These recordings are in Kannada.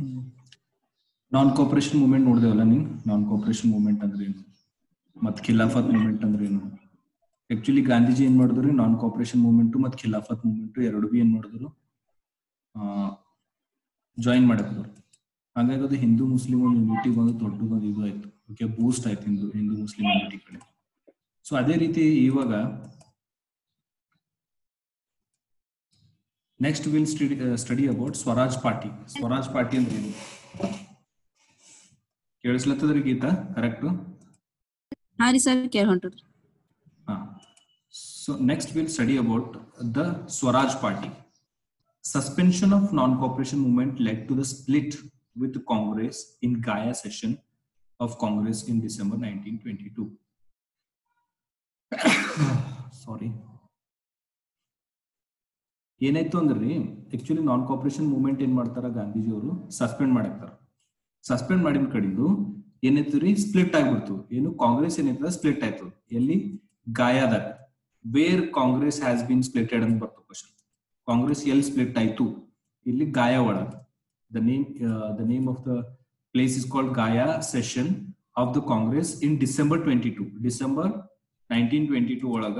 ನಾನ್ ಕೋಪರೇಷನ್ ಮೂವ್ಮೆಂಟ್ ನೋಡ್ದೇವಲ್ಲ ನೀನ್ ನಾನ್ ಕೋಪರೇಷನ್ ಮೂವ್ಮೆಂಟ್ ಅಂದ್ರೆ ಏನು ಮತ್ ಖಿಲಾಫತ್ ಮೂವ್ಮೆಂಟ್ ಅಂದ್ರೆ ಏನು ಆಕ್ಚುಲಿ ಗಾಂಧೀಜಿ ಏನ್ ಮಾಡಿದ್ರು ನಾನ್ ಕೋಪರೇಷನ್ ಮೂವ್ಮೆಂಟ್ ಮತ್ ಖಿಲಾಫತ್ ಮೂವ್ಮೆಂಟ್ ಎರಡು ಬಿ ಏನ್ ಮಾಡಿದ್ರು ಜಾಯಿನ್ ಮಾಡಕ್ಕಿದ್ರು ಹಾಗಾಗಿ ಅದು ಹಿಂದೂ ಮುಸ್ಲಿಂ ಒಂದು ಯೂನಿಟಿಗೆ ಒಂದು ದೊಡ್ಡದೊಂದು ಇದು ಆಯ್ತು ಓಕೆ ಬೂಸ್ಟ್ ಆಯ್ತು ಹಿಂದೂ ಹಿಂದೂ ಮುಸ್ಲಿಂ ಯೂನಿಟಿ ಕಡೆ ಸೊ ಅದೇ ರೀತಿ ಇವಾಗ next will study study about Swaraj party Swaraj party ಅಂದ್ರೆ ಏನು ಕೇಳಿಸ್ಲತ್ತದ್ರಿ ಗೀತಾ ಕರೆಕ್ಟ್ ಹಾ ರೀ ಸರ್ ಕೇಳ್ ಹೊಂಟ್ರಿ ಹಾ so next will study about the Swaraj party suspension of non-cooperation movement led to the split with Congress in Gaya session of Congress in December 1922. Sorry. ಏನಾಯ್ತು ಅಂದ್ರಿ ಆಕ್ಚುಲಿ ನಾನ್ ಕೋಪರೇಷನ್ ಮೂವ್ಮೆಂಟ್ ಏನ್ ಮಾಡ್ತಾರ ಗಾಂಧೀಜಿ ಅವರು ಸಸ್ಪೆಂಡ್ ಮಾಡಾಕ್ತಾರ ಸಸ್ಪೆಂಡ್ ಮಾಡಿದ ಕಡೆದು ಏನಾಯ್ತು ರೀ ಸ್ಪ್ಲಿಟ್ ಆಗ್ಬಿಡ್ತು ಏನು ಕಾಂಗ್ರೆಸ್ ಏನಾಯ್ತದ ಸ್ಪ್ಲಿಟ್ ಆಯ್ತು ಎಲ್ಲಿ ಗಾಯದಾಗ where Congress has been splitted ಅಂತ ಬರ್ತು ಕ್ವಶನ್ ಕಾಂಗ್ರೆಸ್ ಎಲ್ಲಿ ಸ್ಪ್ಲಿಟ್ ಆಯ್ತು ಇಲ್ಲಿ ಗಾಯ ಒಳಗ the name the name of the place is called Gaya session of the Congress in December twenty two December nineteen twenty two ಒಳಗ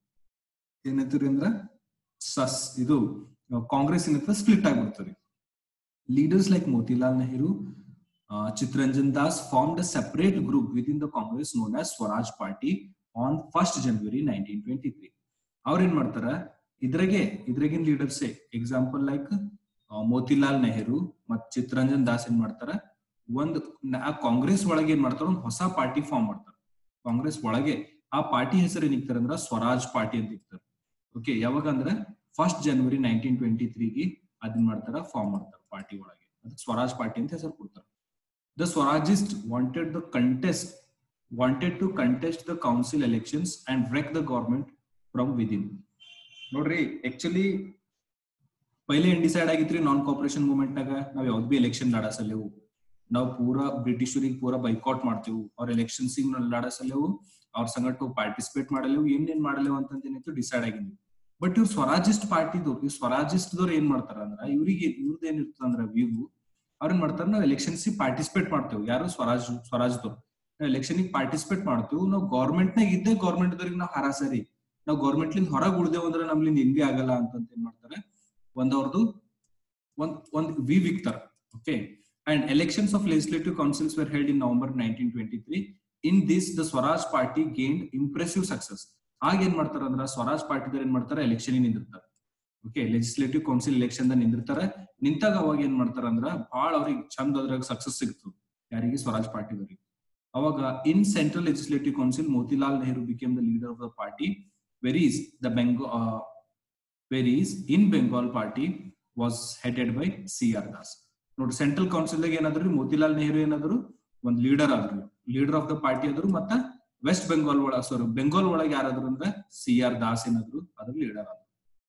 ಏನೈತ್ರಿ ಅಂದ್ರ ಸಸ್ ಇದು ಕಾಂಗ್ರೆಸ್ ಏನೈತ ಸ್ಪ್ಲಿಟ್ ಆಗ್ಬಿಡ್ತದೆ leaders like Motilal Nehru Chittaranjan Das formed a separate group within the Congress known as Swaraj party on first January nineteen twenty three ಅವ್ರ ಏನ್ ಮಾಡ್ತಾರ ಇದ್ರಾಗೆ ಇದ್ರಾಗಿನ leaders example like Motilal Nehru ಮತ್ ಚಿತ್ತರಂಜನ್ ದಾಸ್ ಏನ್ ಮಾಡ್ತಾರ ಒಂದ್ ಆ ಕಾಂಗ್ರೆಸ್ ಒಳಗೆ ಏನ್ ಮಾಡ್ತಾರ ಒಂದ್ ಹೊಸ ಪಾರ್ಟಿ ಫಾರ್ಮ್ ಮಾಡ್ತಾರ ಕಾಂಗ್ರೆಸ್ ಒಳಗೆ ಆ ಪಾರ್ಟಿ ಹೆಸರು ಏನಿಕ್ತಾರ ಅಂದ್ರ ಸ್ವರಾಜ್ ಪಾರ್ಟಿ ಅಂತ ಇರ್ತಾರ ಓಕೆ ಯಾವಾಗ ಅಂದ್ರ ಫಸ್ಟ್ ಜನವರಿ ನೈನ್ಟೀನ್ ಟ್ವೆಂಟಿ ತ್ರೀಗೆ ಅದನ್ ಮಾಡ್ತಾರ ಫಾರ್ಮ್ ಮಾಡ್ತಾರ ಪಾರ್ಟಿ ಒಳಗೆ ಅದಕ್ಕೆ ಸ್ವರಾಜ್ ಪಾರ್ಟಿ ಅಂತ ಹೆಸರು ಕೊಡ್ತಾರ the Swarajist wanted the contest wanted to contest the council elections and break the government from within ನೋಡ್ರಿ ಆಕ್ಚುಲಿ ಪೈಲೆ ಏನ್ ಡಿಸೈಡ್ ಆಗಿತ್ರಿ ನಾನ್ ಕೋಪರೇಷನ್ ಮೂವ್ಮೆಂಟ್ ನಾಗ ನಾವ್ ಯಾವ್ದ್ ಬಿ ಎಲೆಕ್ಷನ್ ಲಡಸಲೆವು ನಾವ್ ಪೂರಾ ಬ್ರಿಟಿಷರಿಗೆ ಪೂರಾ ಬೈಕೌಟ್ ಮಾಡ್ತೇವು ಅವ್ರ ಎಲೆಕ್ಷನ್ಸ್ ಲಡಸಲೆವು ಅವ್ರ ಸಂಗಟ ಪಾರ್ಟಿಸಿಪೇಟ್ ಮಾಡಲೆವು ಏನ್ ಏನ್ ಮಾಡಲೆವು ಅಂತ ಏನಾಯ್ತು ಡಿಸೈಡ್ ಆಗಿದ್ವಿ ಬಟ್ ಇವ್ರು ಸ್ವರಾಜಿಸ್ಟ್ ಪಾರ್ಟಿದವ್ರು ಇವ್ರು ಸ್ವರಾಜಿಸ್ಟ್ ದವ್ರು ಏನ್ ಮಾಡ್ತಾರ ಅಂದ್ರ ಇವ್ರಿಗೆ ಇವ್ರದ್ದು ಏನಿರ್ತದ ಅಂದ್ರ ವ್ಯೂ ಅವ್ರ ಏನ್ ಮಾಡ್ತಾರ ನಾವ್ ಎಲೆಕ್ಷನ್ಸ್ ಪಾರ್ಟಿಸಿಪೇಟ್ ಮಾಡ್ತೇವೆ ಯಾರು ಸ್ವರಾಜ್ ಸ್ವರಾಜ್ದವ್ರು ನಾವ್ ಎಲೆಕ್ಷನ್ ಪಾರ್ಟಿಸಿಪೇಟ್ ಮಾಡ್ತೇವೆ ನಾವು ಗೌರ್ಮೆಂಟ್ ನಾಗ ಇದ್ದೇ ಗೌರ್ಮೆಂಟ್ ದವ್ರಿಗೆ ನಾವು ಹರಾಸರಿ ನಾವು ಗೌರ್ಮೆಂಟ್ ಲಿಂದ ಹೊರಗೆ ಉಳ್ದೇವ್ ಅಂದ್ರೆ ನಮ್ಲಿಂದ ಹಿಂಗೆ ಆಗಲ್ಲ ಅಂತ ಏನ್ ಮಾಡ್ತಾರೆ ಒಂದ್ ಅವ್ರದ್ದು ಒಂದ್ ಒಂದ್ ವಿ ವಿಕ್ತಾರ okay and elections of legislative councils were held in November nineteen twenty three in this the Swaraj party gained impressive success ಆಗ ಏನ್ ಮಾಡ್ತಾರ ಅಂದ್ರ ಸ್ವರಾಜ್ ಪಾರ್ಟಿದವ್ರು ಏನ್ ಮಾಡ್ತಾರೆ ಎಲೆಕ್ಷನ್ ನಿಂದಿರ್ತಾರೆ ಓಕೆ ಲೆಜಿಸ್ಲೇಟಿವ್ ಕೌನ್ಸಿಲ್ ಎಲೆಕ್ಷನ್ ದ ನಿಂದಿರ್ತಾರೆ ನಿಂತಾಗ ಅವಾಗ ಏನ್ ಮಾಡ್ತಾರ ಅಂದ್ರ ಬಹಳ ಅವ್ರಿಗೆ ಚಂದ ಅದ್ರಾಗ ಸಕ್ಸಸ್ ಸಿಗ್ತು ಯಾರಿಗೆ ಸ್ವರಾಜ್ ಪಾರ್ಟಿದವ್ರಿಗೆ ಅವಾಗ in central legislative council Motilal Nehru became the leader of the party whereas the Bengal, uh, whereas in Bengal party was headed by C.R. Das. ನೋಡಿ ಸೆಂಟ್ರಲ್ ಕೌನ್ಸಿಲ್ ಏನಾದ್ರು ಮೋತಿಲಾಲ್ ನೆಹರು ಏನಾದ್ರು ಒಂದ್ ಲೀಡರ್ ಆದ್ರು ಲೀಡರ್ ಆಫ್ ದ ಪಾರ್ಟಿ ಆದ್ರು ಮತ್ತ ವೆಸ್ಟ್ ಬೆಂಗಾಲ್ ಒಳಗ ಸಾರಿ ಬೆಂಗಾಲ್ ಒಳಗೆ ಯಾರಾದ್ರು ಅಂದ್ರೆ ಸಿ ಆರ್ ದಾಸ್ ಏನಾದ್ರು ಅದ್ರ ಲೀಡರ್ ಆದ್ರು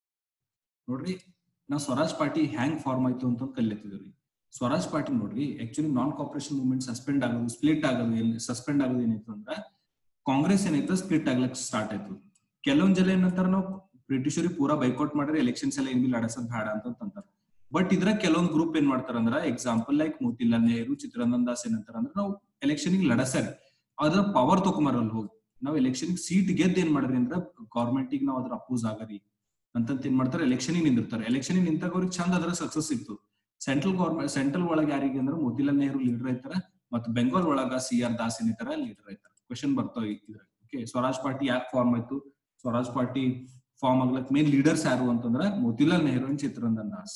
ನೋಡ್ರಿ ನಾವ್ ಸ್ವರಾಜ್ ಪಾರ್ಟಿ ಹ್ಯಾಂಗ್ ಫಾರ್ಮ್ ಆಯ್ತು ಅಂತ ಕಲಿತಿದ್ರಿ ಸ್ವರಾಜ್ ಪಾರ್ಟಿ ನೋಡ್ರಿ actually non cooperation movement suspend ಆಗೋದು ಸ್ಪ್ಲಿಟ್ ಆಗೋದು ಏನ್ ಸಸ್ಪೆಂಡ್ ಆಗೋದು ಏನಾಯ್ತು ಅಂದ್ರ ಕಾಂಗ್ರೆಸ್ ಏನಾಯ್ತು ಸ್ಪ್ಲಿಟ್ ಆಗ್ಲಕ್ ಸ್ಟಾರ್ಟ್ ಆಯ್ತು ಕೆಲವೊಂದ್ ಜನ ಏನಂತಾರ ನಾವು ಬ್ರಿಟಿಷರಿಗೆ ಪೂರಾ ಬೈಕೌಟ್ ಮಾಡ್ರೆ ಎಲೆಕ್ಷನ್ಸ್ ಎಲ್ಲ ಏನ್ ಲಡಸದ್ ಬೇಡ ಅಂತ ಅಂತಾರ ಬಟ್ ಇದ್ರ ಕೆಲವೊಂದ್ ಗ್ರೂಪ್ ಏನ್ ಮಾಡ್ತಾರ ಅಂದ್ರ ಎಕ್ಸಾಂಪಲ್ ಲೈಕ್ ಮೋತಿಲಾಲ್ ನೆಹರು ಚಿತ್ರಂಜನ್ ದಾಸ್ ಏನಂತಾರ ಅಂದ್ರ ನಾವು ಎಲೆಕ್ಷನ್ ಲಡಸರಿ ಅದ್ರ ಪವರ್ ತಗೊಂಬರಲ್ ಹೋಗಿ ನಾವ್ ಎಲೆಕ್ಷನ್ ಸೀಟ್ ಗೆದ್ದು ಏನ್ ಮಾಡ್ರಿ ಅಂದ್ರ ಗೌರ್ಮೆಂಟ್ ನಾವ್ ಅದ್ರ ಅಪೋಸ್ ಆಗರಿ ಅಂತಂತ ಏನ್ ಮಾಡ್ತಾರೆ ಎಲೆಕ್ಷನ್ ನಿಂದಿರ್ತಾರೆ ಎಲೆಕ್ಷನ್ ನಿಂತಾಗ ಅವ್ರಿಗೆ ಚಂದ ಅದ್ರ ಸಕ್ಸಸ್ ಸಿಕ್ತು ಸೆಂಟ್ರಲ್ ಗೌರ್ಮೆಂಟ್ ಸೆಂಟ್ರಲ್ ಒಳಗೆ ಯಾರಿಗೆ ಅಂದ್ರೆ ಮೋತಿಲಾಲ್ ನೆಹರು ಲೀಡರ್ ಐತಾರ ಮತ್ತು ಬೆಂಗಾಲ್ ಒಳಗ ಸಿ ಆರ್ ದಾಸ್ ಏನಿತಾರ ಲೀಡರ್ ಐತಾರ ಕ್ವಶನ್ ಬರ್ತಾವ ಇದ್ರಾಗ ಓಕೆ ಸ್ವರಾಜ್ ಪಾರ್ಟಿ ಯಾಕೆ ಫಾರ್ಮ್ ಆಯ್ತು ಸ್ವರಾಜ್ ಪಾರ್ಟಿ ಫಾರ್ಮ್ ಆಗ್ಲಕ್ ಮೇನ್ ಲೀಡರ್ಸ್ ಯಾರು ಅಂತಂದ್ರ ಮೋತಿಲಾಲ್ ನೆಹರು ಅಂಡ್ ಚಿತ್ರಂಜನ್ ದಾಸ್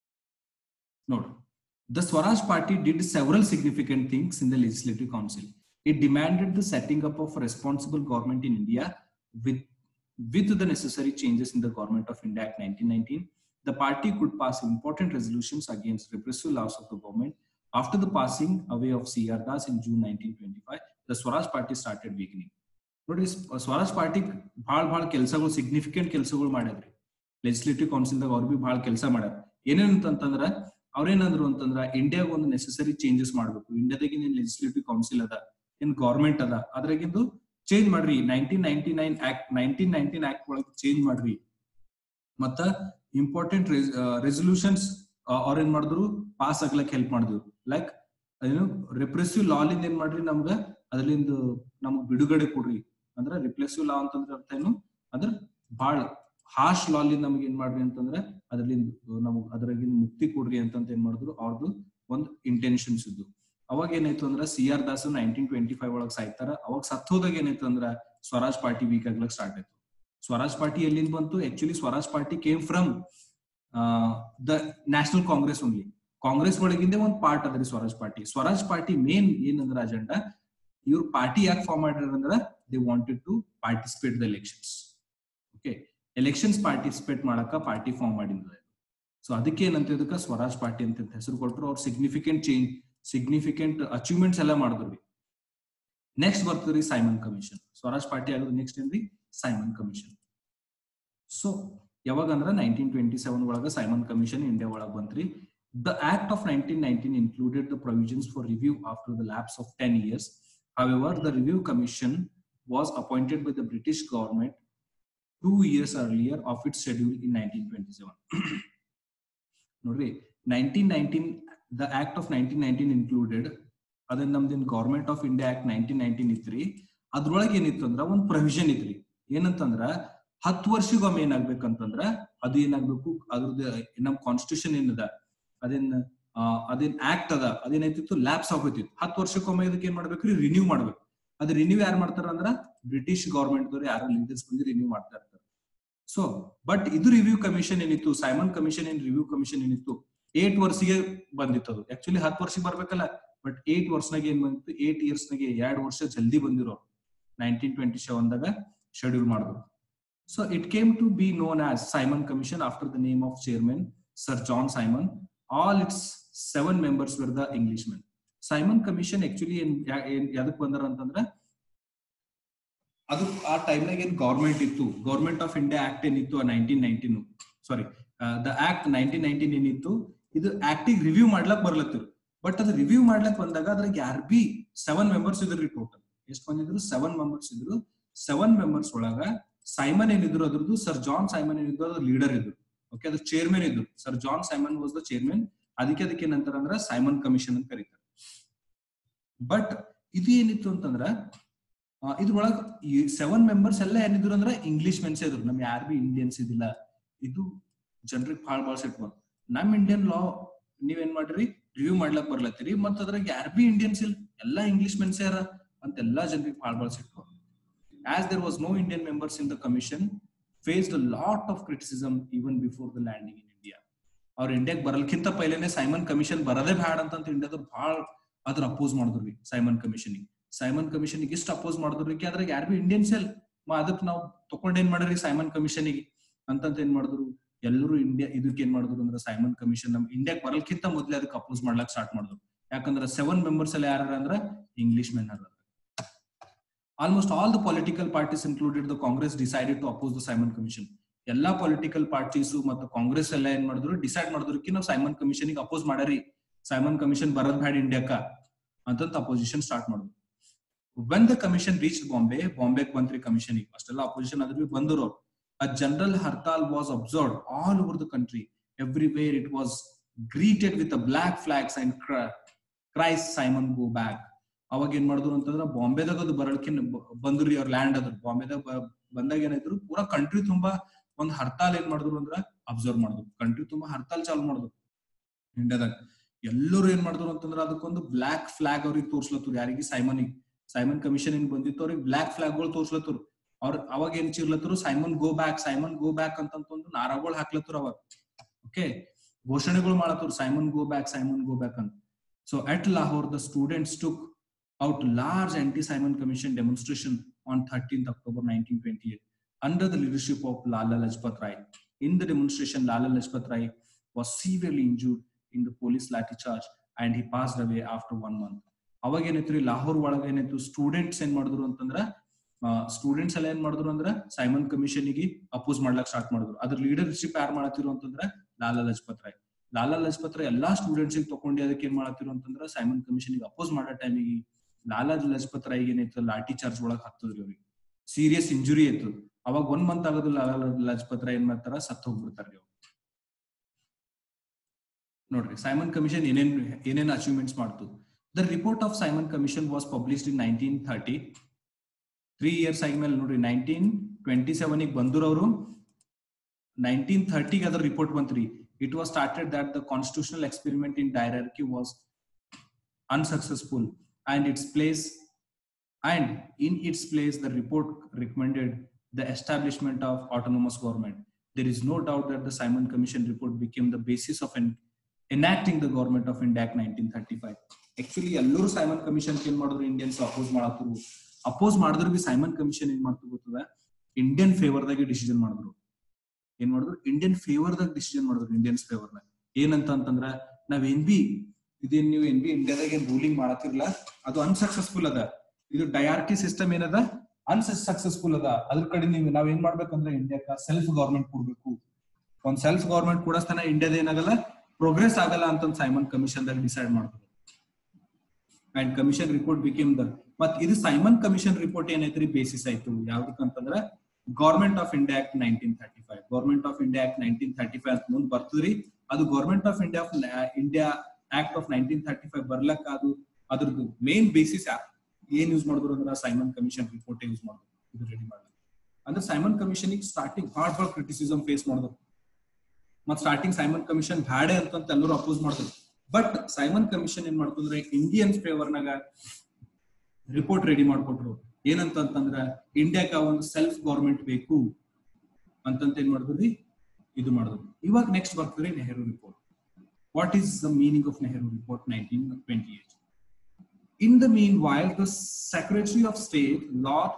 ನೋಡು the Swaraj party did several significant things in the legislative council it demanded the setting up of responsible government in India with with the necessary changes in the government of India Act 1919, the party could pass important resolutions against repressive laws of the government. After the passing away of C.R. Das in June 1925, the Swaraj Party started weakening. ನೋಡ್ರಿ ಸ್ವರಾಜ್ ಪಾರ್ಟಿ ಭಾಳ ಭಾಳ ಕೆಲಸಗಳು ಸಿಗ್ನಿಫಿಕೆಂಟ್ ಕೆಲಸಗಳು ಮಾಡ್ಯಾದ್ರಿ ಲೆಜಿಸ್ಲೇಟಿವ್ ಕೌನ್ಸಿಲ್ದಾಗ ಅವ್ರು ಬಿ ಭಾಳ ಕೆಲಸ ಮಾಡ್ಯಾರ ಏನೇನಂತಂದ್ರ ಅವ್ರೇನಂದ್ರು ಅಂತಂದ್ರ ಇಂಡಿಯಾಗ ಒಂದು ನೆಸೆಸರಿ ಚೇಂಜಸ್ ಮಾಡ್ಬೇಕು ಇಂಡಿಯಾದಾಗ ಏನ್ ಲೆಜಿಸ್ಲೇಟಿವ್ ಕೌನ್ಸಿಲ್ ಅದ ಏನ್ ಗೌರ್ಮೆಂಟ್ ಅದ ಅದ್ರಾಗಿಂದು ಚೇಂಜ್ ಮಾಡ್ರಿ nineteen ninety nine act nineteen nineteen act ಒಳಗೆ ಚೇಂಜ್ ಮಾಡ್ರಿ ಮತ್ತ ಇಂಪಾರ್ಟೆಂಟ್ ರೆಸಲ್ಯೂಷನ್ಸ್ ಅವ್ರ ಏನ್ ಮಾಡಿದ್ರು ಪಾಸ್ ಆಗ್ಲಕ್ ಹೆಲ್ಪ್ ಮಾಡಿದ್ರು ಲೈಕ್ ಏನು ರಿಪ್ರೆಸಿವ್ ಲಾಲಿಂದ ಏನ್ ಮಾಡ್ರಿ ನಮ್ಗ ಅದ್ರಲಿಂದ ನಮ್ಗ್ ಬಿಡುಗಡೆ ಕೊಡ್ರಿ ಅಂದ್ರ ರಿಪ್ರೆಸಿವ್ ಲಾ ಅಂತಂದ್ರ ಅರ್ಥ ಏನು ಅದ್ರ ಬಾಳ ಹಾಶ್ ಲಾಲಿಂದ ನಮ್ಗೆ ಏನ್ ಮಾಡ್ರಿ ಅಂತಂದ್ರ ಅದ್ರಲಿಂದ ನಮಗ್ ಅದ್ರಾಗಿಂದ ಮುಕ್ತಿ ಕೊಡ್ರಿ ಅಂತಂತ ಏನ್ ಮಾಡಿದ್ರು ಅವ್ರದ್ದು ಒಂದ್ ಇಂಟೆನ್ಷನ್ಸ್ ಇದ್ದು ಅವಾಗ ಏನಾಯ್ತು ಅಂದ್ರ C R Das nineteen twenty five ಒಳಗ್ ಸಾಯ್ತಾರ ಅವಾಗ ಸತ್ತೋದಾಗ ಏನಾಯ್ತು ಅಂದ್ರ ಸ್ವರಾಜ್ ಪಾರ್ಟಿ ವೀಕ್ ಆಗ್ಲಕ್ ಸ್ಟಾರ್ಟ್ ಆಯ್ತು ಸ್ವರಾಜ್ ಪಾರ್ಟಿ ಎಲ್ಲಿಂದ ಬಂತು actually Swaraj party came from the National Congress only Congress ಒಳಗಿಂದ ಒಂದ್ ಪಾರ್ಟ್ ಅದ್ರಿ Swaraj party Swaraj party main ಏನಂದ್ರ ಅಜೆಂಡಾ ಇವ್ರ ಪಾರ್ಟಿ ಯಾಕೆ ಫಾರ್ಮ್ ಮಾಡ್ಯಾರ ಅಂದ್ರ they wanted to participate the elections okay elections participate ಮಾಡಕ ಪಾರ್ಟಿ ಫಾರ್ಮ್ ಮಾಡಿದ ಸೊ ಅದಕ್ಕೆ ಏನಂತ ಇದಕ್ಕ ಸ್ವರಾಜ್ ಪಾರ್ಟಿ ಅಂತ ಹೆಸರು ಕೊಟ್ಟರು ಅವ್ರು ಸಿಗ್ನಿಫಿಕೆಂಟ್ ಚೇಂಜ್ ಸಿಗ್ನಿಫಿಕೆಂಟ್ ಅಚೀವ್ಮೆಂಟ್ಸ್ ಎಲ್ಲ ಮಾಡಿದ್ರಿ ನೆಕ್ಸ್ಟ್ ಬರ್ತದ್ರಿ ಸೈಮನ್ ಕಮಿಷನ್ ಸ್ವರಾಜ್ ಪಾರ್ಟಿ ಆಗೋದು ನೆಕ್ಸ್ಟ್ ಏನ್ರಿ ಸೈಮನ್ ಕಮಿಷನ್ ಸೊ ಯಾವಾಗ ಅಂದ್ರ ನೈನ್ಟೀನ್ ಟ್ವೆಂಟಿ ಸೆವೆನ್ ಒಳಗ ಸೈಮನ್ ಕಮಿಷನ್ ಇಂಡಿಯಾ ಒಳಗ ಬಂತ್ರಿ the act of nineteen nineteen included the provisions for review after the lapse of ten years However, the review commission was appointed by the British government two years earlier of its schedule in 1927. ನೋಡ್ರಿ nineteen nineteen the act of nineteen nineteen included ಅದನ್ನ ನಮ್ದಿನ್ government of India act nineteen nineteen ಇತ್ರಿ ಅದ್ರೊಳಗೆ ಏನಿತ್ತು ಅಂದ್ರ ಒಂದ್ ಪ್ರೊವಿಷನ್ ಇತ್ರಿ ಏನಂತಂದ್ರ ಹತ್ತು ವರ್ಷಗೊಮ್ಮೆ ಏನಾಗ್ಬೇಕಂತಂದ್ರ ಅದು ಏನಾಗ್ಬೇಕು ಅದ್ರದ್ದು ನಮ್ ಕಾನ್ಸ್ಟಿಟ್ಯೂಷನ್ ಏನದ ಅದೇನ್ ಅದೇನ್ ಆಕ್ಟ್ ಅದ ಅದೇನೈತಿತ್ತು ಲ್ಯಾಬ್ಸ್ ಆಗೋಯ್ತಿತ್ತು ಹತ್ತು ವರ್ಷಕ್ಕೊಮ್ಮೆ ಇದಕ್ಕೆ ಏನ್ ಮಾಡ್ಬೇಕ್ರಿ ರಿನ್ಯೂ ಮಾಡ್ಬೇಕು ಅದ್ ರಿನ್ಯೂ ಯಾರು ಮಾಡ್ತಾರ ಅಂದ್ರ ಬ್ರಿಟಿಷ್ ಗವರ್ಮೆಂಟ್ ದವ್ರು ಯಾರು ಲೀಡರ್ಸ್ ಬಂದು ರಿನ್ಯೂ ಮಾಡ್ತಾ ಇರ್ತಾರೆ ಸೊ ಬಟ್ ಇದು ರಿವ್ಯೂ ಕಮಿಷನ್ ಏನಿತ್ತು ಸೈಮನ್ ಕಮಿಷನ್ ಏನ್ ರಿವ್ಯೂ ಕಮಿಷನ್ ಏನಿತ್ತು ಏಟ್ ವರ್ಷಗೆ ಬಂದಿತ್ತು ಅದು ಆಕ್ಚುಲಿ ಹತ್ತು ವರ್ಷಕ್ಕೆ ಬರ್ಬೇಕಲ್ಲ ಬಟ್ ಏಟ್ ವರ್ಷನಾಗ ಏನ್ ಬಂದಿತ್ತು ಏಟ್ ಇಯರ್ಸ್ ನಾಗೆ ಎರಡ್ ವರ್ಷ ಜಲ್ದಿ ಬಂದಿರೋ ನೈನ್ಟೀನ್ ಟ್ವೆಂಟಿ ಸೆವೆನ್ ದಾಗ ಶೆಡ್ಯೂಲ್ ಮಾಡಿದ್ರು so it came to be known as Simon Commission after the name of chairman sir John Simon all its seven members were the Englishmen Simon Commission actually ಏನ್ ಯಾವ್ದಕ್ ಬಂದಾರ ಅಂತಂದ್ರ ಅದು ಆ ಟೈಮ್ನಾಗ ಏನ್ ಗೌರ್ಮೆಂಟ್ ಇತ್ತು ಗೌರ್ಮೆಂಟ್ ಆಫ್ ಇಂಡಿಯಾ ಆಕ್ಟ್ ಏನಿತ್ತು nineteen nineteen sorry the act nineteen nineteen ಏನಿತ್ತು ಇದು ಆಕ್ಟಿಗೆ ರಿವ್ಯೂ ಮಾಡ್ಲಕ್ ಬರ್ಲತ್ತಿರು ಬಟ್ ಅದು ರಿವ್ಯೂ ಮಾಡ್ಲಕ್ ಬಂದಾಗ ಅದ್ರಾಗ ಯಾರ್ ಬಿ ಸೆವೆನ್ ಮೆಂಬರ್ಸ್ ಇದ್ರಿ ಟೋಟಲ್ ಎಷ್ಟು ಬಂದಿದ್ರು ಸೆವೆನ್ ಮೆಂಬರ್ಸ್ ಇದ್ರು ಸೆವೆನ್ ಮೆಂಬರ್ಸ್ ಒಳಗ ಸೈಮನ್ ಏನಿದ್ರು ಅದ್ರದ್ದು ಸರ್ ಜಾನ್ ಸೈಮನ್ ಏನಿದ್ರು ಅದ್ರ ಲೀಡರ್ ಇದ್ರು ಓಕೆ ಅದು ಚೇರ್ಮನ್ ಇದ್ರು sir John Simon was the chairman ಅದಕ್ಕೆ ಅದಕ್ಕೆ ಏನಂತಾರ ಅಂದ್ರ ಸೈಮನ್ ಕಮಿಷನ್ ಅಂತ ಕರೀತಾರೆ ಬಟ್ ಇದು ಏನಿತ್ತು ಅಂತಂದ್ರ ಇದ್ರೊಳಗ ಸೆವೆನ್ ಮೆಂಬರ್ಸ್ ಎಲ್ಲ ಏನಿದ್ರು ಅಂದ್ರ ಇಂಗ್ಲಿಷ್ ಮೆನ್ಸ್ ಇದ್ರು ನಮ್ ಯಾರು ಬಿ ಇಂಡಿಯನ್ಸ್ ಇದಿಲ್ಲ ಇದು ಜನರಿಗೆ ಭಾಳ ಭಾಳ ಸೆಟ್ ಬಂದ್ ನಮ್ ಇಂಡಿಯನ್ ಲಾ ನೀವೇನ್ ಮಾಡ್ರಿ ರಿವ್ಯೂ ಮಾಡ್ಲಕ್ ಬರ್ಲತ್ತೀರಿ ಮತ್ತ ಅದ್ರಾಗ ಯಾರು ಬಿ ಇಂಡಿಯನ್ಸ್ ಇಲ್ಲ ಎಲ್ಲಾ ಇಂಗ್ಲಿಷ್ ಮೆನ್ಸ್ ಯಾರ ಅಂತ ಎಲ್ಲಾ ಜನರಿಗೆ ಭಾಳ ಭಾಳ ಸೆಟ್ ಬಂದ್ as there was no Indian members in the commission faced a lot of criticism even before the landing in India ಅವ್ರ ಇಂಡಿಯಾಕ್ ಬರಲ್ಕಿಂತ ಪೈಲೇನೆ ಸೈಮನ್ ಕಮಿಷನ್ ಬರದೇ ಬ್ಯಾಡ ಅಂತ ಇಂಡಿಯಾದ ಭಾಳ ಅದ್ರ ಅಪೋಸ್ ಮಾಡಿದ್ರಿ ಸೈಮನ್ ಕಮಿಷನ್ ಸೈಮನ್ ಕಮಿಷನ್ ಇಷ್ಟ ಅಪೋಸ್ ಮಾಡಿದ್ರಿ ಅದ್ರಾಗ ಯಾರು ಬಿ ಇಂಡಿಯನ್ಸ್ ಎಲ್ ಅದಕ್ಕೆ ನಾವು ತಕೊಂಡ್ ಏನ್ ಮಾಡ್ರಿ ಸೈಮನ್ ಕಮಿಷನ್ ಅಂತಂತ ಏನ್ ಮಾಡಿದ್ರು ಎಲ್ಲರೂ ಇಂಡಿಯಾ ಇದಕ್ಕೆ ಏನ್ ಮಾಡಿದ್ರು ಅಂದ್ರೆ ಸೈಮನ್ ಕಮಿಷನ್ ನಮ್ ಇಂಡಿಯಾಕ್ ಬರಲ್ಕಿಂತ ಮೊದ್ಲೇ ಅದಕ್ಕೆ ಅಪೋಸ್ ಮಾಡ್ಲಕ್ ಸ್ಟಾರ್ಟ್ ಮಾಡಿದ್ರು ಯಾಕಂದ್ರೆ ಸೆವೆನ್ ಮೆಂಬರ್ಸ್ ಎಲ್ಲ ಯಾರ ಅಂದ್ರ ಇಂಗ್ಲಿಷ್ ಮೆನ್ ಅದ almost all the political parties included the Congress decided to oppose the Simon Commission ಎಲ್ಲಾ ಪೊಲಿಟಿಕಲ್ ಪಾರ್ಟೀಸ್ ಮತ್ತು ಕಾಂಗ್ರೆಸ್ ಎಲ್ಲ ಏನ್ ಮಾಡಿದ್ರು ಡಿಸೈಡ್ ಮಾಡಿದ್ರು ನಾವು ಸೈಮನ್ ಕಮಿಷನ್ ಅಪೋಸ್ ಮಾಡ್ಯಾರಿ ಸೈಮನ್ ಕಮಿಷನ್ ಬರದ್ ಬ್ಯಾಡ್ ಇಂಡಿಯಾಕ ಅಂತ ಅಪೋಸಿಷನ್ ಸ್ಟಾರ್ಟ್ ಮಾಡಿದ್ರು when the commission reach Bombay ಬಾಂಬೆಗೆ ಬಂತ್ರಿ ಕಮಿಷನ್ ಅಷ್ಟೆಲ್ಲ ಅಪೋಸಿಷನ್ ಅದ್ರ ಬಂದ್ರು a general hartal was observe all over the country everywhere it was greeted with a black flags and cries Simon go back ಅವಾಗ ಏನ್ ಮಾಡಿದ್ರು ಅಂತಂದ್ರ ಬಾಂಬೆದಾಗ ಅದು ಬರಲ್ಕೆ ಬಂದ್ರಿ ಅವ್ರ ಲ್ಯಾಂಡ್ ಅದ್ರ ಬಾಂಬೆದಾಗ ಬಂದಾಗ ಏನಾಯ್ತು ಪೂರಾ ಕಂಟ್ರಿ ತುಂಬಾ ಒಂದ್ ಹರ್ತಾಲ್ ಏನ್ ಮಾಡಿದ್ರು ಅಂದ್ರ ಅಬ್ಸರ್ವ್ ಮಾಡಿದ್ರು ಕಂಟ್ರಿ ತುಂಬಾ ಹರ್ತಾಲ್ ಚಾಲು ಮಾಡಿದ್ರು ಇಂಡಿಯಾದಾಗ ಎಲ್ಲರೂ ಏನ್ ಮಾಡಿದ್ರು ಅಂತಂದ್ರ ಅದಕ್ಕೊಂದು ಬ್ಲಾಕ್ ಫ್ಲಾಗ್ ಅವ್ರಿಗೆ ತೋರ್ಸ್ಲತ್ತರು ಯಾರಿಗೆ ಸೈಮನಿಗೆ ಸೈಮನ್ ಕಮಿಷನ್ ಏನ್ ಬಂದಿತ್ತು ಅವ್ರಿಗೆ ಬ್ಲಾಕ್ ಫ್ಲಾಗ್ ಗಳು ತೋರ್ಸ್ಲತ್ತರು ಅವ್ರ ಅವಾಗ ಏನ್ ಚಿರ್ಲತ್ತರು Simon go back Simon go back ಅಂತಂತಂದು ನಾರಾಗಳು ಹಾಕ್ಲತ್ತರು ಅವಾಗ ಓಕೆ ಘೋಷಣೆಗಳು ಮಾಡತ್ತರು Simon go back Simon go back ಅಂತ so at Lahore the students took out large anti-Simon Commission demonstration on 13th October 1928 under the leadership of Lala Lajpat Rai. In the demonstration, Lala Lajpat Rai was severely injured in the police lathi charge and he passed away after one month. ಅವಾಗ ಏನೈತ್ರಿ ಲಾಹೋರ್ ಒಳಗ ಏನಾಯ್ತು ಸ್ಟೂಡೆಂಟ್ಸ್ ಏನ್ ಮಾಡಿದ್ರು ಅಂತಂದ್ರ ಸ್ಟೂಡೆಂಟ್ಸ್ ಎಲ್ಲ ಏನ್ ಮಾಡಿದ್ರು ಅಂದ್ರ ಸೈಮನ್ ಕಮಿಷನ್ ಗೆ ಅಪೋಸ್ ಮಾಡ್ಲಕ್ ಸ್ಟಾರ್ಟ್ ಮಾಡಿದ್ರು ಅದ್ರ ಲೀಡರ್ಶಿಪ್ ಯಾರು ಮಾಡತ್ತಿರು ಅಂತಂದ್ರ ಲಾಲಾ ಲಜಪತ್ ರಾಯ್ ಲಾಲಾ ಲಜಪತ್ ರಾಯ್ ಎಲ್ಲಾ ಸ್ಟೂಡೆಂಟ್ಸ್ ತಗೊಂಡು ಅದಕ್ಕೆ ಏನ್ ಮಾಡತ್ತಿರು ಅಂತಂದ್ರ ಸೈಮನ್ ಕಮಿಷನ್ ಗೆ ಅಪೋಸ್ ಮಾಡೋ ಟೈಮಿಗೆ ಲಾಲಾ ಲಜಪತ್ ರಾಯ್ ಏನೈತು ಲಾಠಿ ಚಾರ್ಜ್ ಒಳಗ್ ಹಾಕ್ತದ್ರಿ ಅವ್ರಿಗೆ ಸೀರಿಯಸ್ ಇಂಜುರಿ ಆಯ್ತು ಅವಾಗ ಒನ್ ಮಂತ್ ಆಗೋದು ಲಾಲಾ ಲಜಪತ್ ರಾಯ್ ಏನ್ ಮಾಡ್ತಾರ ಸತ್ ಹೋಗ್ಬಿಡ್ತಾರ್ರಿ ಅವ್ರು ನೋಡ್ರಿ ಸೈಮನ್ ಕಮಿಷನ್ ಏನೇನ್ ಏನೇನ್ ಅಚೀವ್ಮೆಂಟ್ಸ್ ಮಾಡ್ತು the report of Simon commission was published in nineteen thirty three years ಆದ್ಮೇಲೆ ನೋಡ್ರಿ ನೈನ್ಟೀನ್ ಟ್ವೆಂಟಿ ಸೆವೆನ್ ಬಂದ್ರು ನೈನ್ಟೀನ್ ಥರ್ಟಿಗೆ ಅದ್ರ ರಿಪೋರ್ಟ್ ಬಂತ್ರಿ it was started that the constitutional experiment in dyarchy was unsuccessful and its place and in its place the report recommended the establishment of autonomous government there is no doubt that the simon commission report became the basis of en- enacting the government of india act 1935 actually ಎಲ್ಲರೂ ಸೈಮನ್ ಕಮಿಷನ್ ಏನ್ ಮಾಡಿದ್ರು ಇಂಡಿಯನ್ಸ್ ಅಪೋಸ್ ಮಾಡತ್ರು ಅಪೋಸ್ ಮಾಡಿದ್ರು ಬಿ ಸೈಮನ್ ಕಮಿಷನ್ ಏನ್ ಮಾಡ್ತು ಗೊತ್ತದ ಇಂಡಿಯನ್ ಫೇವರ್ದಾಗೆ ಡಿಸಿಷನ್ ಮಾಡಿದ್ರು ಏನ್ ಮಾಡಿದ್ರು ಇಂಡಿಯನ್ ಫೇವರ್ದಾಗ ಡಿಸಿಷನ್ ಮಾಡಿದ್ರು ಇಂಡಿಯನ್ಸ್ ಫೇವರ್ನಾಗ ಏನಂತ ಅಂತಂದ್ರ ನಾವ್ ಏನ್ ಬಿ ಇದೇನ್ ನೀವು ಏನ್ ಬಿ ಇಂಡಿಯಾದಾಗ ಏನ್ ರೂಲಿಂಗ್ ಮಾಡತ್ತಿರ್ಲ ಅದು ಅನ್ಸಕ್ಸಸ್ಫುಲ್ ಅದ ಇದು ಡಯಾರ್ಕಿ ಸಿಸ್ಟಮ್ ಏನದ ಅನ್ಸಕ್ಸಸ್ಫುಲ್ ಅದ ಅದ್ರ ಕಡೆ ನೀವು ನಾವ್ ಏನ್ ಮಾಡ್ಬೇಕಂದ್ರೆ ಇಂಡಿಯಾಕ ಸೆಲ್ಫ್ ಗವರ್ಮೆಂಟ್ ಕೊಡ್ಬೇಕು ಒಂದ್ ಸೆಲ್ಫ್ ಗವರ್ಮೆಂಟ್ ಕೊಡಸ್ತಾನ ಇಂಡಿಯಾದ ಏನಾಗಲ್ಲ ಪ್ರೋಗ್ರೆಸ್ ಆಗಲ್ಲ ಅಂತ ಸೈಮನ್ ಕಮಿಷನ್ ದಾಗ ಡಿಸೈಡ್ ಮಾಡಿದ್ರು and commission report became the ಮತ್ ಇದು ಸೈಮನ್ ಕಮಿಷನ್ ರಿಪೋರ್ಟ್ ಏನೈತ್ರಿ ಬೇಸಿಸ್ ಆಯ್ತು ಯಾವ್ದಕ್ಕಂತಂದ್ರ government of India act nineteen thirty five government of India act nineteen thirty five ಅಂತ ಮುಂದ್ ಬರ್ತದ್ರಿ ಅದು government of India India act of nineteen thirty five ಬರ್ಲಕ್ಕ ಅದು ಅದ್ರದ್ದು ಮೇನ್ ಬೇಸಿಸ್ ಏನ್ ಯೂಸ್ ಮಾಡಿದ್ರು ಅಂದ್ರೆ ಸೈಮನ್ ಕಮಿಷನ್ ರಿಪೋರ್ಟ್ ಯೂಸ್ ಮಾಡಿದ್ರು ಇದು ರೆಡಿ ಮಾಡಿದ್ರು ಅಂದ್ರೆ ಸೈಮನ್ ಕಮಿಷನ್ ಸ್ಟಾರ್ಟಿಂಗ್ ಹಾರ್ಡ್ ಬಾಳ್ ಕ್ರಿಟಿಸಿಸಮ್ ಫೇಸ್ ಮಾಡಿದ್ರು ಮತ್ ಸ್ಟಾರ್ಟಿಂಗ್ ಸೈಮನ್ ಕಮಿಷನ್ ಬ್ಯಾಡೆ ಅಂತ ಎಲ್ಲರೂ ಅಪೋಸ್ ಮಾಡಿದ್ರು ಬಟ್ ಸೈಮನ್ ಕಮಿಷನ್ ಏನ್ ಮಾಡ್ತಂದ್ರೆ ಇಂಡಿಯನ್ಸ್ ಫೇವರ್ನಾಗ ರಿಪೋರ್ಟ್ ರೆಡಿ ಮಾಡ್ಕೊಟ್ರು ಏನಂತಂದ್ರ ಇಂಡಿಯಾಕ ಒಂದು ಸೆಲ್ಫ್ ಗವರ್ಮೆಂಟ್ ಬೇಕು ಅಂತಂತ ಏನ್ ಮಾಡಿದ್ರಿ ಇದು ಮಾಡಿದ್ರು ಇವಾಗ ನೆಕ್ಸ್ಟ್ ಬರ್ತದ್ರಿ Nehru report what is the meaning of Nehru Report 1928? In the meanwhile, the Secretary of State, Lord,